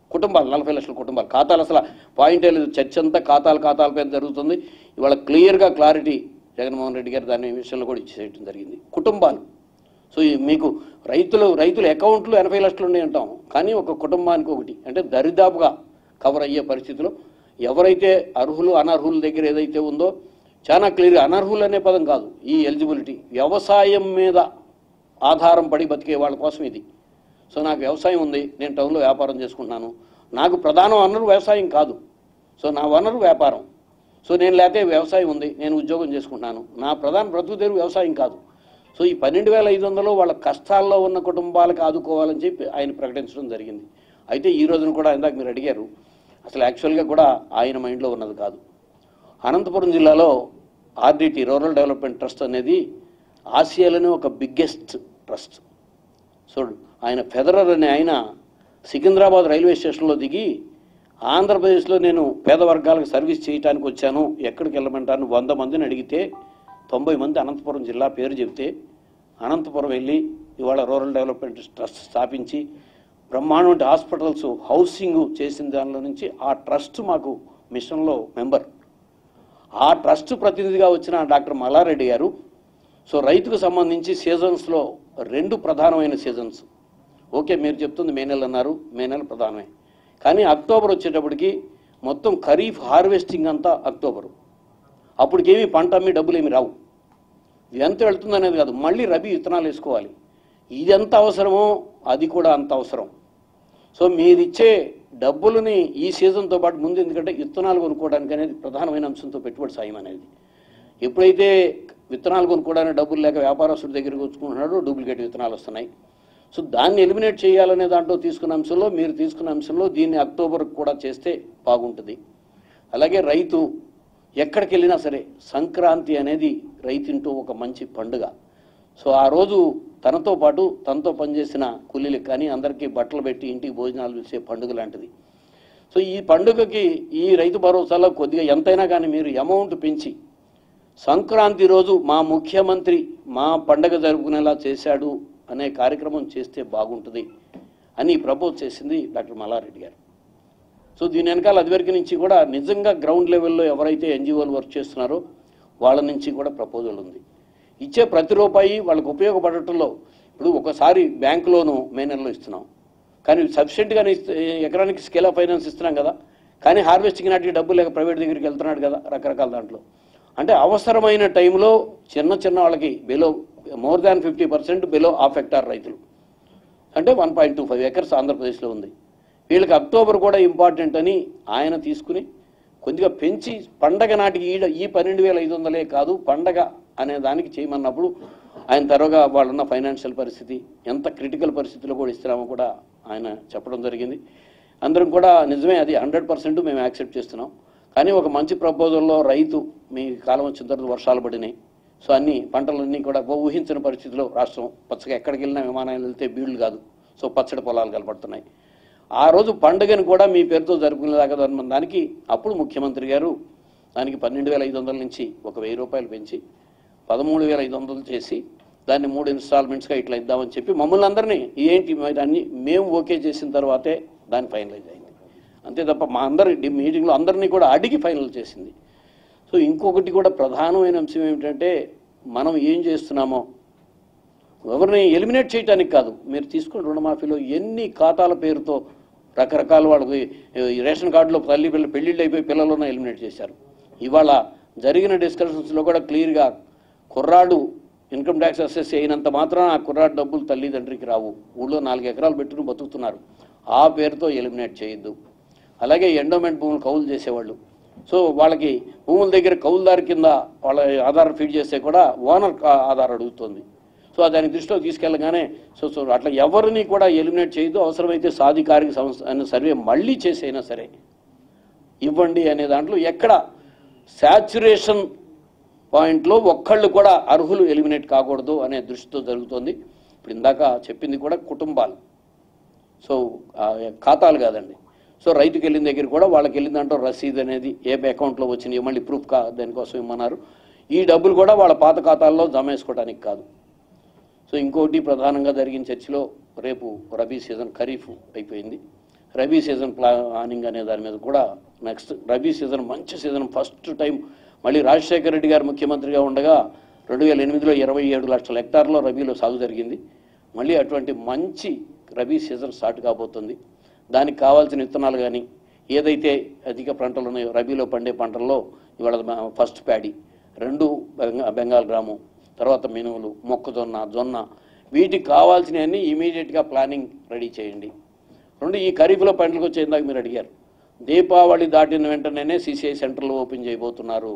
కుటుంబాలు నలభై లక్షల కుటుంబాలు ఖాతాలు అసలు పాయింటే లేదు చర్చ అంతా ఖాతాలు ఖాతాలపై జరుగుతుంది ఇవాళ క్లియర్గా క్లారిటీ జగన్మోహన్ రెడ్డి గారు దాని విషయంలో కూడా ఇచ్చేయడం జరిగింది కుటుంబాలు సో ఈ మీకు రైతులు రైతుల అకౌంట్లు ఎనభై లక్షలు ఉన్నాయి అంటాం కానీ ఒక కుటుంబానికి ఒకటి అంటే దరిదాపుగా కవర్ అయ్యే పరిస్థితిలో ఎవరైతే అర్హులు అనర్హుల దగ్గర ఏదైతే ఉందో చాలా క్లియర్గా అనర్హులు అనే పదం కాదు ఈ ఎలిజిబిలిటీ వ్యవసాయం మీద ఆధారం పడి బతికే వాళ్ళ కోసం ఇది సో నాకు వ్యవసాయం ఉంది నేను టౌన్లో వ్యాపారం చేసుకుంటున్నాను నాకు ప్రధాన వనరు వ్యవసాయం కాదు సో నా వనరు వ్యాపారం సో నేను లేకపోతే వ్యవసాయం ఉంది నేను ఉద్యోగం చేసుకుంటున్నాను నా ప్రధాన బ్రతుకు తెరువు వ్యవసాయం కాదు సో ఈ పన్నెండు వేల ఐదు వందలు వాళ్ళ కష్టాల్లో ఉన్న కుటుంబాలకు ఆదుకోవాలని చెప్పి ఆయన ప్రకటించడం జరిగింది అయితే ఈ రోజున కూడా ఇందాక మీరు అడిగారు అసలు యాక్చువల్గా కూడా ఆయన మైండ్లో ఉన్నది కాదు అనంతపురం జిల్లాలో ఆర్డిటి రూరల్ డెవలప్మెంట్ ట్రస్ట్ అనేది ఆసియాలోనే ఒక బిగ్గెస్ట్ ట్రస్ట్ సో ఆయన ఫెదరర్ అనే ఆయన సికింద్రాబాద్ రైల్వే స్టేషన్లో దిగి ఆంధ్రప్రదేశ్లో నేను పేద వర్గాలకు సర్వీస్ చేయడానికి వచ్చాను ఎక్కడికి వెళ్ళమంటాను వంద మందిని అడిగితే తొంభై మంది అనంతపురం జిల్లా పేరు చెబితే అనంతపురం వెళ్ళి ఇవాళ రూరల్ డెవలప్మెంట్ ట్రస్ట్ స్థాపించి బ్రహ్మాండ హాస్పిటల్స్ హౌసింగ్ చేసిన దానిలో నుంచి ఆ ట్రస్ట్ మాకు మిషన్లో మెంబర్ ఆ ట్రస్ట్ ప్రతినిధిగా వచ్చిన డాక్టర్ మల్లారెడ్డి గారు సో రైతుకు సంబంధించి సీజన్స్లో రెండు ప్రధానమైన సీజన్స్ ఓకే మీరు చెప్తుంది మే నెల అన్నారు మే నెల ప్రధానమే కానీ అక్టోబర్ వచ్చేటప్పటికి మొత్తం ఖరీఫ్ హార్వెస్టింగ్ అంతా అక్టోబరు అప్పటికేమీ పంట అమ్మి డబ్బులు ఏమి రావు ఇది ఎంత వెళ్తుంది అనేది కాదు మళ్ళీ రబీ విత్తనాలు వేసుకోవాలి ఇది ఎంత అవసరమో అది కూడా అంత అవసరం సో మీరిచ్చే డబ్బులని ఈ సీజన్తో పాటు ముందు ఎందుకంటే విత్తనాలు కొనుక్కోవడానికి అనేది ప్రధానమైన అంశంతో పెట్టుబడి సాయం అనేది ఎప్పుడైతే విత్తనాలు కొనుక్కోవడానికి డబ్బులు లేక వ్యాపారస్తుడి దగ్గరికి వచ్చుకుంటున్నాడో డూప్లికేట్ విత్తనాలు వస్తున్నాయి సో దాన్ని ఎలిమినేట్ చేయాలనే దాంట్లో తీసుకున్న అంశంలో మీరు తీసుకున్న అంశంలో దీన్ని అక్టోబర్ కూడా చేస్తే బాగుంటుంది అలాగే రైతు ఎక్కడికి వెళ్ళినా సరే సంక్రాంతి అనేది రైతింటూ ఒక మంచి పండుగ సో ఆ రోజు తనతో పాటు తనతో పనిచేసిన కూలీలకు కానీ అందరికీ బట్టలు పెట్టి ఇంటికి భోజనాలు పిలిచే పండుగ లాంటిది సో ఈ పండుగకి ఈ రైతు భరోసాలో కొద్దిగా ఎంతైనా కానీ మీరు అమౌంట్ పెంచి సంక్రాంతి రోజు మా ముఖ్యమంత్రి మా పండగ జరుపుకునేలా చేశాడు అనే కార్యక్రమం చేస్తే బాగుంటుంది అని ప్రపోజ్ చేసింది డాక్టర్ మల్లారెడ్డి గారు సో దీని వెనకాల అదివరకు నుంచి కూడా నిజంగా గ్రౌండ్ లెవెల్లో ఎవరైతే ఎన్జిఓలు వర్క్ చేస్తున్నారో వాళ్ళ నుంచి కూడా ప్రపోజల్ ఉంది ఇచ్చే ప్రతి రూపాయి వాళ్ళకు ఉపయోగపడటంలో ఇప్పుడు ఒకసారి బ్యాంక్ లోను మే నెలలో ఇస్తున్నాం కానీ సఫిషియెంట్గానే ఇస్తే ఎకరానికి స్కేల్ ఆఫ్ ఫైనాన్స్ ఇస్తున్నాం కదా కానీ హార్వెస్టింగ్ నాటికి డబ్బు లేక ప్రైవేట్ దగ్గరికి వెళ్తున్నాడు కదా రకరకాల దాంట్లో అంటే అవసరమైన టైంలో చిన్న చిన్న వాళ్ళకి below more than fifty percent below of hectare రైతులు అంటే one point two five acres ఆంధ్రప్రదేశ్లో ఉంది వీళ్ళకి అక్టోబర్ కూడా ఇంపార్టెంట్ అని ఆయన తీసుకుని కొద్దిగా పెంచి పండగ నాటికి ఈ ఈ పన్నెండు వేల ఐదు వందలే కాదు పండగ అనే దానికి చేయమన్నప్పుడు ఆయన తరువుగా వాళ్ళున్న ఫైనాన్షియల్ పరిస్థితి ఎంత క్రిటికల్ పరిస్థితిలో కూడా ఇస్తున్నామో కూడా ఆయన చెప్పడం జరిగింది అందరం కూడా నిజమే అది హండ్రెడ్ పర్సెంట్ మేము యాక్సెప్ట్ చేస్తున్నాం కానీ ఒక మంచి ప్రపోజల్లో రైతు మీ కాలం వచ్చిన తర్వాత వర్షాలు పడినాయి సో అన్ని పంటలన్నీ కూడా ఊహించిన పరిస్థితిలో రాష్ట్రం పచ్చగా ఎక్కడికి వెళ్ళినా విమానాలు వెళ్తే బీళ్లు కాదు సో పచ్చడి పొలాలు కనపడుతున్నాయి ఆ రోజు పండుగను కూడా మీ పేరుతో జరుపుకునేలాగా దానికి అప్పుడు ముఖ్యమంత్రి గారు దానికి పన్నెండు వేల ఐదు వందల నుంచి ఒక వెయ్యి రూపాయలు పెంచి పదమూడు వేల ఐదు వందలు చేసి దాన్ని మూడు ఇన్స్టాల్మెంట్స్గా ఇట్లా ఇద్దామని చెప్పి మమ్మల్ని అందరినీ ఏంటి మరి అన్ని మేము ఓకే చేసిన తర్వాతే దాన్ని ఫైనలైజ్ అయింది అంతే తప్ప మా అందరి డి- మీటింగ్లో అందరినీ కూడా అడిగి ఫైనల్ చేసింది సో ఇంకొకటి కూడా ప్రధానమైన అంశం ఏమిటంటే మనం ఏం చేస్తున్నామో ఎవరిని ఎలిమినేట్ చేయడానికి కాదు మీరు తీసుకున్న రుణమాఫీలో ఎన్ని ఖాతాల పేరుతో రకరకాల వాళ్ళకి ఈ రేషన్ కార్డులో తల్లి పిల్ల పెళ్లిళ్ళు అయిపోయి పిల్లలను ఎలిమినేట్ చేశారు ఇవాళ జరిగిన డిస్కషన్స్లో కూడా క్లియర్గా కుర్రాడు ఇన్కమ్ ట్యాక్స్ అసెస్ అయినంత మాత్రం ఆ కుర్రాడు డబ్బులు తల్లిదండ్రికి రావు ఊళ్ళో నాలుగు ఎకరాలు పెట్టుకుని బతుకుతున్నారు ఆ పేరుతో ఎలిమినేట్ చేయొద్దు అలాగే ఎండోమెంట్ భూములు కౌలు చేసేవాళ్ళు సో వాళ్ళకి భూముల దగ్గర కౌలుదారు కింద వాళ్ళ ఆధార్ ఫీడ్ చేస్తే కూడా ఓనర్ కా- ఆధార్ అడుగుతుంది సో దాని దృష్టిలో తీసుకెళ్ళగానే సో సో అట్లా ఎవరిని కూడా ఎలిమినేట్ చేయదు అవసరమైతే సాధికారిక సంస్థ అనే సర్వే మళ్ళీ చేసైనా సరే ఇవ్వండి అనే దాంట్లో ఎక్కడ శాచురేషన్ పాయింట్లో ఒక్కళ్ళు కూడా అర్హులు ఎలిమినేట్ కాకూడదు అనే దృష్టితో జరుగుతోంది ఇప్పుడు ఇందాక చెప్పింది కూడా కుటుంబాలు సో ఆ ఖాతాలు కాదండి సో రైతుకి వెళ్ళిన దగ్గర కూడా వాళ్ళకి వెళ్ళిన దాంట్లో రసీద్ అనేది ఏ అకౌంట్లో వచ్చినాయి మళ్ళీ ప్రూఫ్ కా దానికోసం ఇమ్మన్నారు ఈ డబ్బులు కూడా వాళ్ళ పాత ఖాతాల్లో జమ వేసుకోవడానికి కాదు సో ఇంకోటి ప్రధానంగా జరిగిన చర్చలో రేపు రబీ సీజన్ ఖరీఫ్ అయిపోయింది రబీ సీజన్ ప్లానింగ్ అనే దాని మీద కూడా నెక్స్ట్ రబీ సీజన్ మంచి సీజన్ ఫస్ట్ టైం మళ్ళీ రాజశేఖర రెడ్డి గారు ముఖ్యమంత్రిగా ఉండగా రెండు వేల ఎనిమిదిలో ఇరవై ఏడు లక్షల హెక్టార్లో రబీలో సాగు జరిగింది మళ్ళీ అటువంటి మంచి రబీ సీజన్ స్టార్ట్ కాబోతుంది దానికి కావాల్సిన విత్తనాలు కానీ ఏదైతే అధిక పంటలు ఉన్నాయో రబీలో పండే పంటల్లో ఇవాళ మ- ఫస్ట్ ప్యాడీ రెండు బెంగా బెంగాల్ గ్రాము తర్వాత మినుములు మొక్కజొన్న జొన్న వీటికి కావాల్సినవన్నీ ఇమీడియట్గా ప్లానింగ్ రెడీ చేయండి రెండు ఈ ఖరీఫ్లో పంటలకు వచ్చే ఇందాక మీరు అడిగారు దీపావళి దాటిన వెంటనే సిసిఐ సెంటర్లు ఓపెన్ చేయబోతున్నారు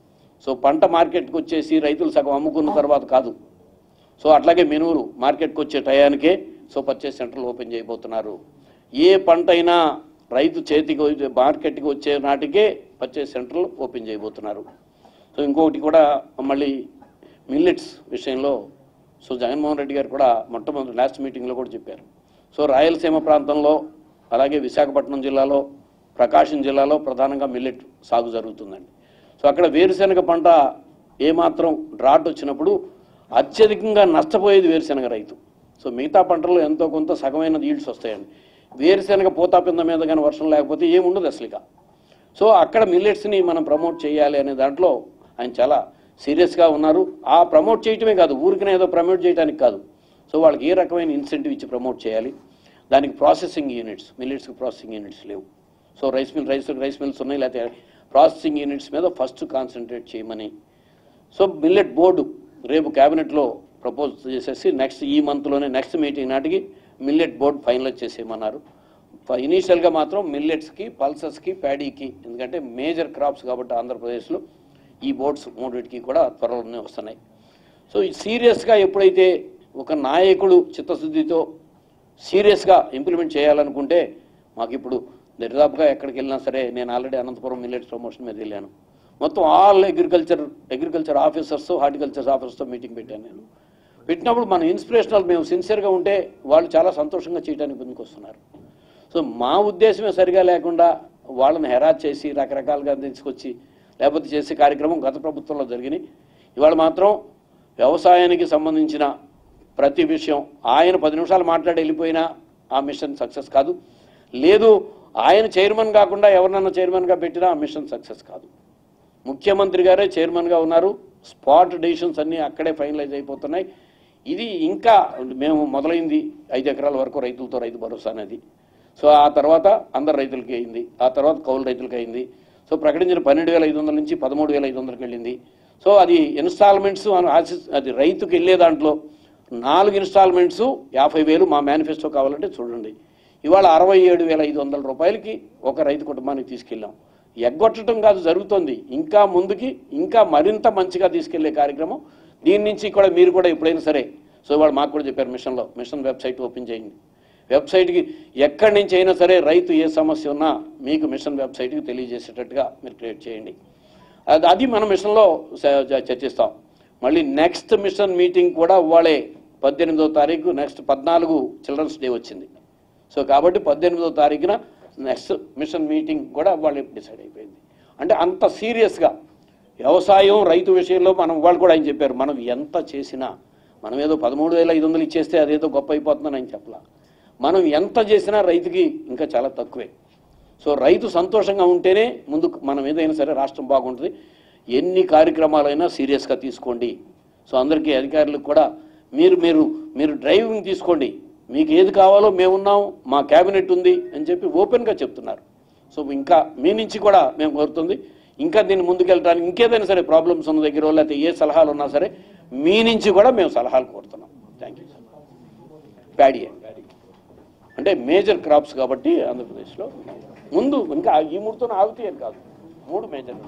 సో పంట మార్కెట్కి వచ్చేసి రైతులు సగం అమ్ముకున్న తర్వాత కాదు సో అట్లాగే మినువులు మార్కెట్కి వచ్చే టయానికే సో పర్చేస్ సెంటర్లు ఓపెన్ చేయబోతున్నారు ఏ పంట అయినా రైతు చేతికి వచ్చే- మార్కెట్కి వచ్చే నాటికే పర్చేస్ సెంటర్లు ఓపెన్ చేయబోతున్నారు సో ఇంకొకటి కూడా మళ్ళీ మిల్లెట్స్ విషయంలో సో జగన్మోహన్ రెడ్డి గారు కూడా మొట్టమొదటి లాస్ట్ మీటింగ్లో కూడా చెప్పారు సో రాయలసీమ ప్రాంతంలో అలాగే విశాఖపట్నం జిల్లాలో ప్రకాశం జిల్లాలో ప్రధానంగా మిల్లెట్ సాగు జరుగుతుందండి సో అక్కడ వేరుశెనగ పంట ఏమాత్రం డ్రాట్ వచ్చినప్పుడు అత్యధికంగా నష్టపోయేది వేరుశెనగ రైతు సో మిగతా పంటల్లో ఎంతో కొంత సగమైన ఈల్డ్స్ వస్తాయండి వేరుశెనగ పోతాపింద మీద కానీ వర్షం లేకపోతే ఏముండదు అసలు ఇక సో అక్కడ మిల్లెట్స్ని మనం ప్రమోట్ చేయాలి అనే దాంట్లో ఆయన చాలా సీరియస్గా ఉన్నారు ఆ ప్రమోట్ చేయటమే కాదు ఊరికనే ఏదో ప్రమోట్ చేయడానికి కాదు సో వాళ్ళకి ఏ రకమైన ఇన్సెంటివ్ ఇచ్చి ప్రమోట్ చేయాలి దానికి ప్రాసెసింగ్ యూనిట్స్ మిల్లెట్స్కి ప్రాసెసింగ్ యూనిట్స్ లేవు so rice mill rice rice mills ఉన్నాయి లేకపోతే ప్రాసెసింగ్ యూనిట్స్ మీద ఫస్ట్ కాన్సన్ట్రేట్ చేయమని సో మిల్లెట్ బోర్డు రేపు క్యాబినెట్లో ప్రపోజ్ చేసేసి నెక్స్ట్ ఈ మంత్లోనే నెక్స్ట్ మీటింగ్ నాటికి మిల్లెట్ బోర్డు ఫైనలైజ్ చేసేయమన్నారు ఇనీషియల్గా మాత్రం మిల్లెట్స్కి పల్సెస్కి ప్యాడీకి ఎందుకంటే మేజర్ క్రాప్స్ కాబట్టి ఆంధ్రప్రదేశ్లో ఈ బోర్డ్స్ మూడింటికి కూడా త్వరలోనే వస్తున్నాయి సో ఈ సీరియస్గా ఎప్పుడైతే ఒక నాయకుడు చిత్తశుద్ధితో సీరియస్గా ఇంప్లిమెంట్ చేయాలనుకుంటే మాకు ఇప్పుడు దరిదాపుగా ఎక్కడికి వెళ్ళినా సరే నేను ఆల్రెడీ అనంతపురం మిల్లెట్స్ ప్రమోషన్ మీద వెళ్ళాను మొత్తం all agriculture agriculture officers horticulture ఆఫీసర్స్తో మీటింగ్ పెట్టాను నేను పెట్టినప్పుడు మన ఇన్స్పిరేషనల్ మేము సిన్సియర్గా ఉంటే వాళ్ళు చాలా సంతోషంగా చేయడానికి ముందుకు వస్తున్నారు సో మా ఉద్దేశమే సరిగా లేకుండా వాళ్ళని హెరాస్ చేసి రకరకాలుగా తీసుకొచ్చి లేకపోతే చేసే కార్యక్రమం గత ప్రభుత్వంలో జరిగినాయి ఇవాళ మాత్రం వ్యవసాయానికి సంబంధించిన ప్రతి విషయం ఆయన పది నిమిషాలు మాట్లాడి వెళ్ళిపోయినా ఆ మిషన్ సక్సెస్ కాదు లేదు ఆయన చైర్మన్ కాకుండా ఎవరినన్నా చైర్మన్గా పెట్టినా ఆ మిషన్ సక్సెస్ కాదు ముఖ్యమంత్రి గారే చైర్మన్గా ఉన్నారు స్పాట్ డెసిషన్స్ అన్నీ అక్కడే ఫైనలైజ్ అయిపోతున్నాయి ఇది ఇంకా మేము మొదలైంది ఐదు ఎకరాల వరకు రైతులతో రైతు భరోసా అనేది సో ఆ తర్వాత అందరు రైతులకి అయింది ఆ తర్వాత కౌలు రైతులకి అయింది సో ప్రకటించిన పన్నెండు వేల ఐదు వందల నుంచి పదమూడు వేల ఐదు వందలకి వెళ్ళింది సో అది ఇన్స్టాల్మెంట్స్ అది రైతుకి వెళ్ళే దాంట్లో నాలుగు ఇన్స్టాల్మెంట్స్ యాభై వేలు మా మేనిఫెస్టో కావాలంటే చూడండి ఇవాళ అరవై ఏడు వేల ఐదు వందల రూపాయలకి ఒక రైతు కుటుంబానికి తీసుకెళ్ళాం ఎగ్గొట్టడం కాదు జరుగుతోంది ఇంకా ముందుకి ఇంకా మరింత మంచిగా తీసుకెళ్లే కార్యక్రమం దీని నుంచి కూడా మీరు కూడా ఎప్పుడైనా సరే సో ఇవాళ మాకు కూడా చెప్పారు మిషన్లో మిషన్ వెబ్సైట్ ఓపెన్ చేయండి వెబ్సైట్కి ఎక్కడి నుంచి అయినా సరే రైతు ఏ సమస్య ఉన్నా మీకు మిషన్ వెబ్సైట్కి తెలియజేసేటట్టుగా మీరు క్రియేట్ చేయండి అది అది మన మిషన్లో చ- చ- చర్చిస్తాం మళ్ళీ నెక్స్ట్ మిషన్ మీటింగ్ కూడా వాళ్ళే పద్దెనిమిదో తారీఖు నెక్స్ట్ పద్నాలుగు చిల్డ్రన్స్ డే వచ్చింది సో కాబట్టి పద్దెనిమిదో తారీఖున నెక్స్ట్ మిషన్ మీటింగ్ కూడా వాళ్ళు డిసైడ్ అయిపోయింది అంటే అంత సీరియస్గా వ్యవసాయం రైతు విషయంలో మనం వాళ్ళు కూడా ఆయన చెప్పారు మనం ఎంత చేసినా మనం ఏదో పదమూడు వేల ఐదు వందలు ఇచ్చేస్తే అదేదో గొప్ప అయిపోతుందని ఆయన చెప్పలా మనం ఎంత చేసినా రైతుకి ఇంకా చాలా తక్కువే సో రైతు సంతోషంగా ఉంటేనే ముందు మనం ఏదైనా సరే రాష్ట్రం బాగుంటుంది ఎన్ని కార్యక్రమాలైనా సీరియస్గా తీసుకోండి సో అందరికీ అధికారులకు కూడా మీరు మీరు మీరు డ్రైవింగ్ తీసుకోండి మీకు ఏది కావాలో మేమున్నాం మా క్యాబినెట్ ఉంది అని చెప్పి ఓపెన్గా చెప్తున్నారు సో ఇంకా మీ నుంచి కూడా మేము కోరుతుంది ఇంకా దీన్ని ముందుకెళ్ళడానికి ఇంకేదైనా సరే ప్రాబ్లమ్స్ ఉన్న దగ్గర లేకపోతే ఏ సలహాలు ఉన్నా సరే మీ నుంచి కూడా మేము సలహాలు కోరుతున్నాం థ్యాంక్ యూ ప్యాడీ ప్యాడీ అంటే మేజర్ క్రాప్స్ కాబట్టి ఆంధ్రప్రదేశ్లో ముందు ఇంకా ఈ మూడుతో ఆగుతాయి అని కాదు మూడు మేజర్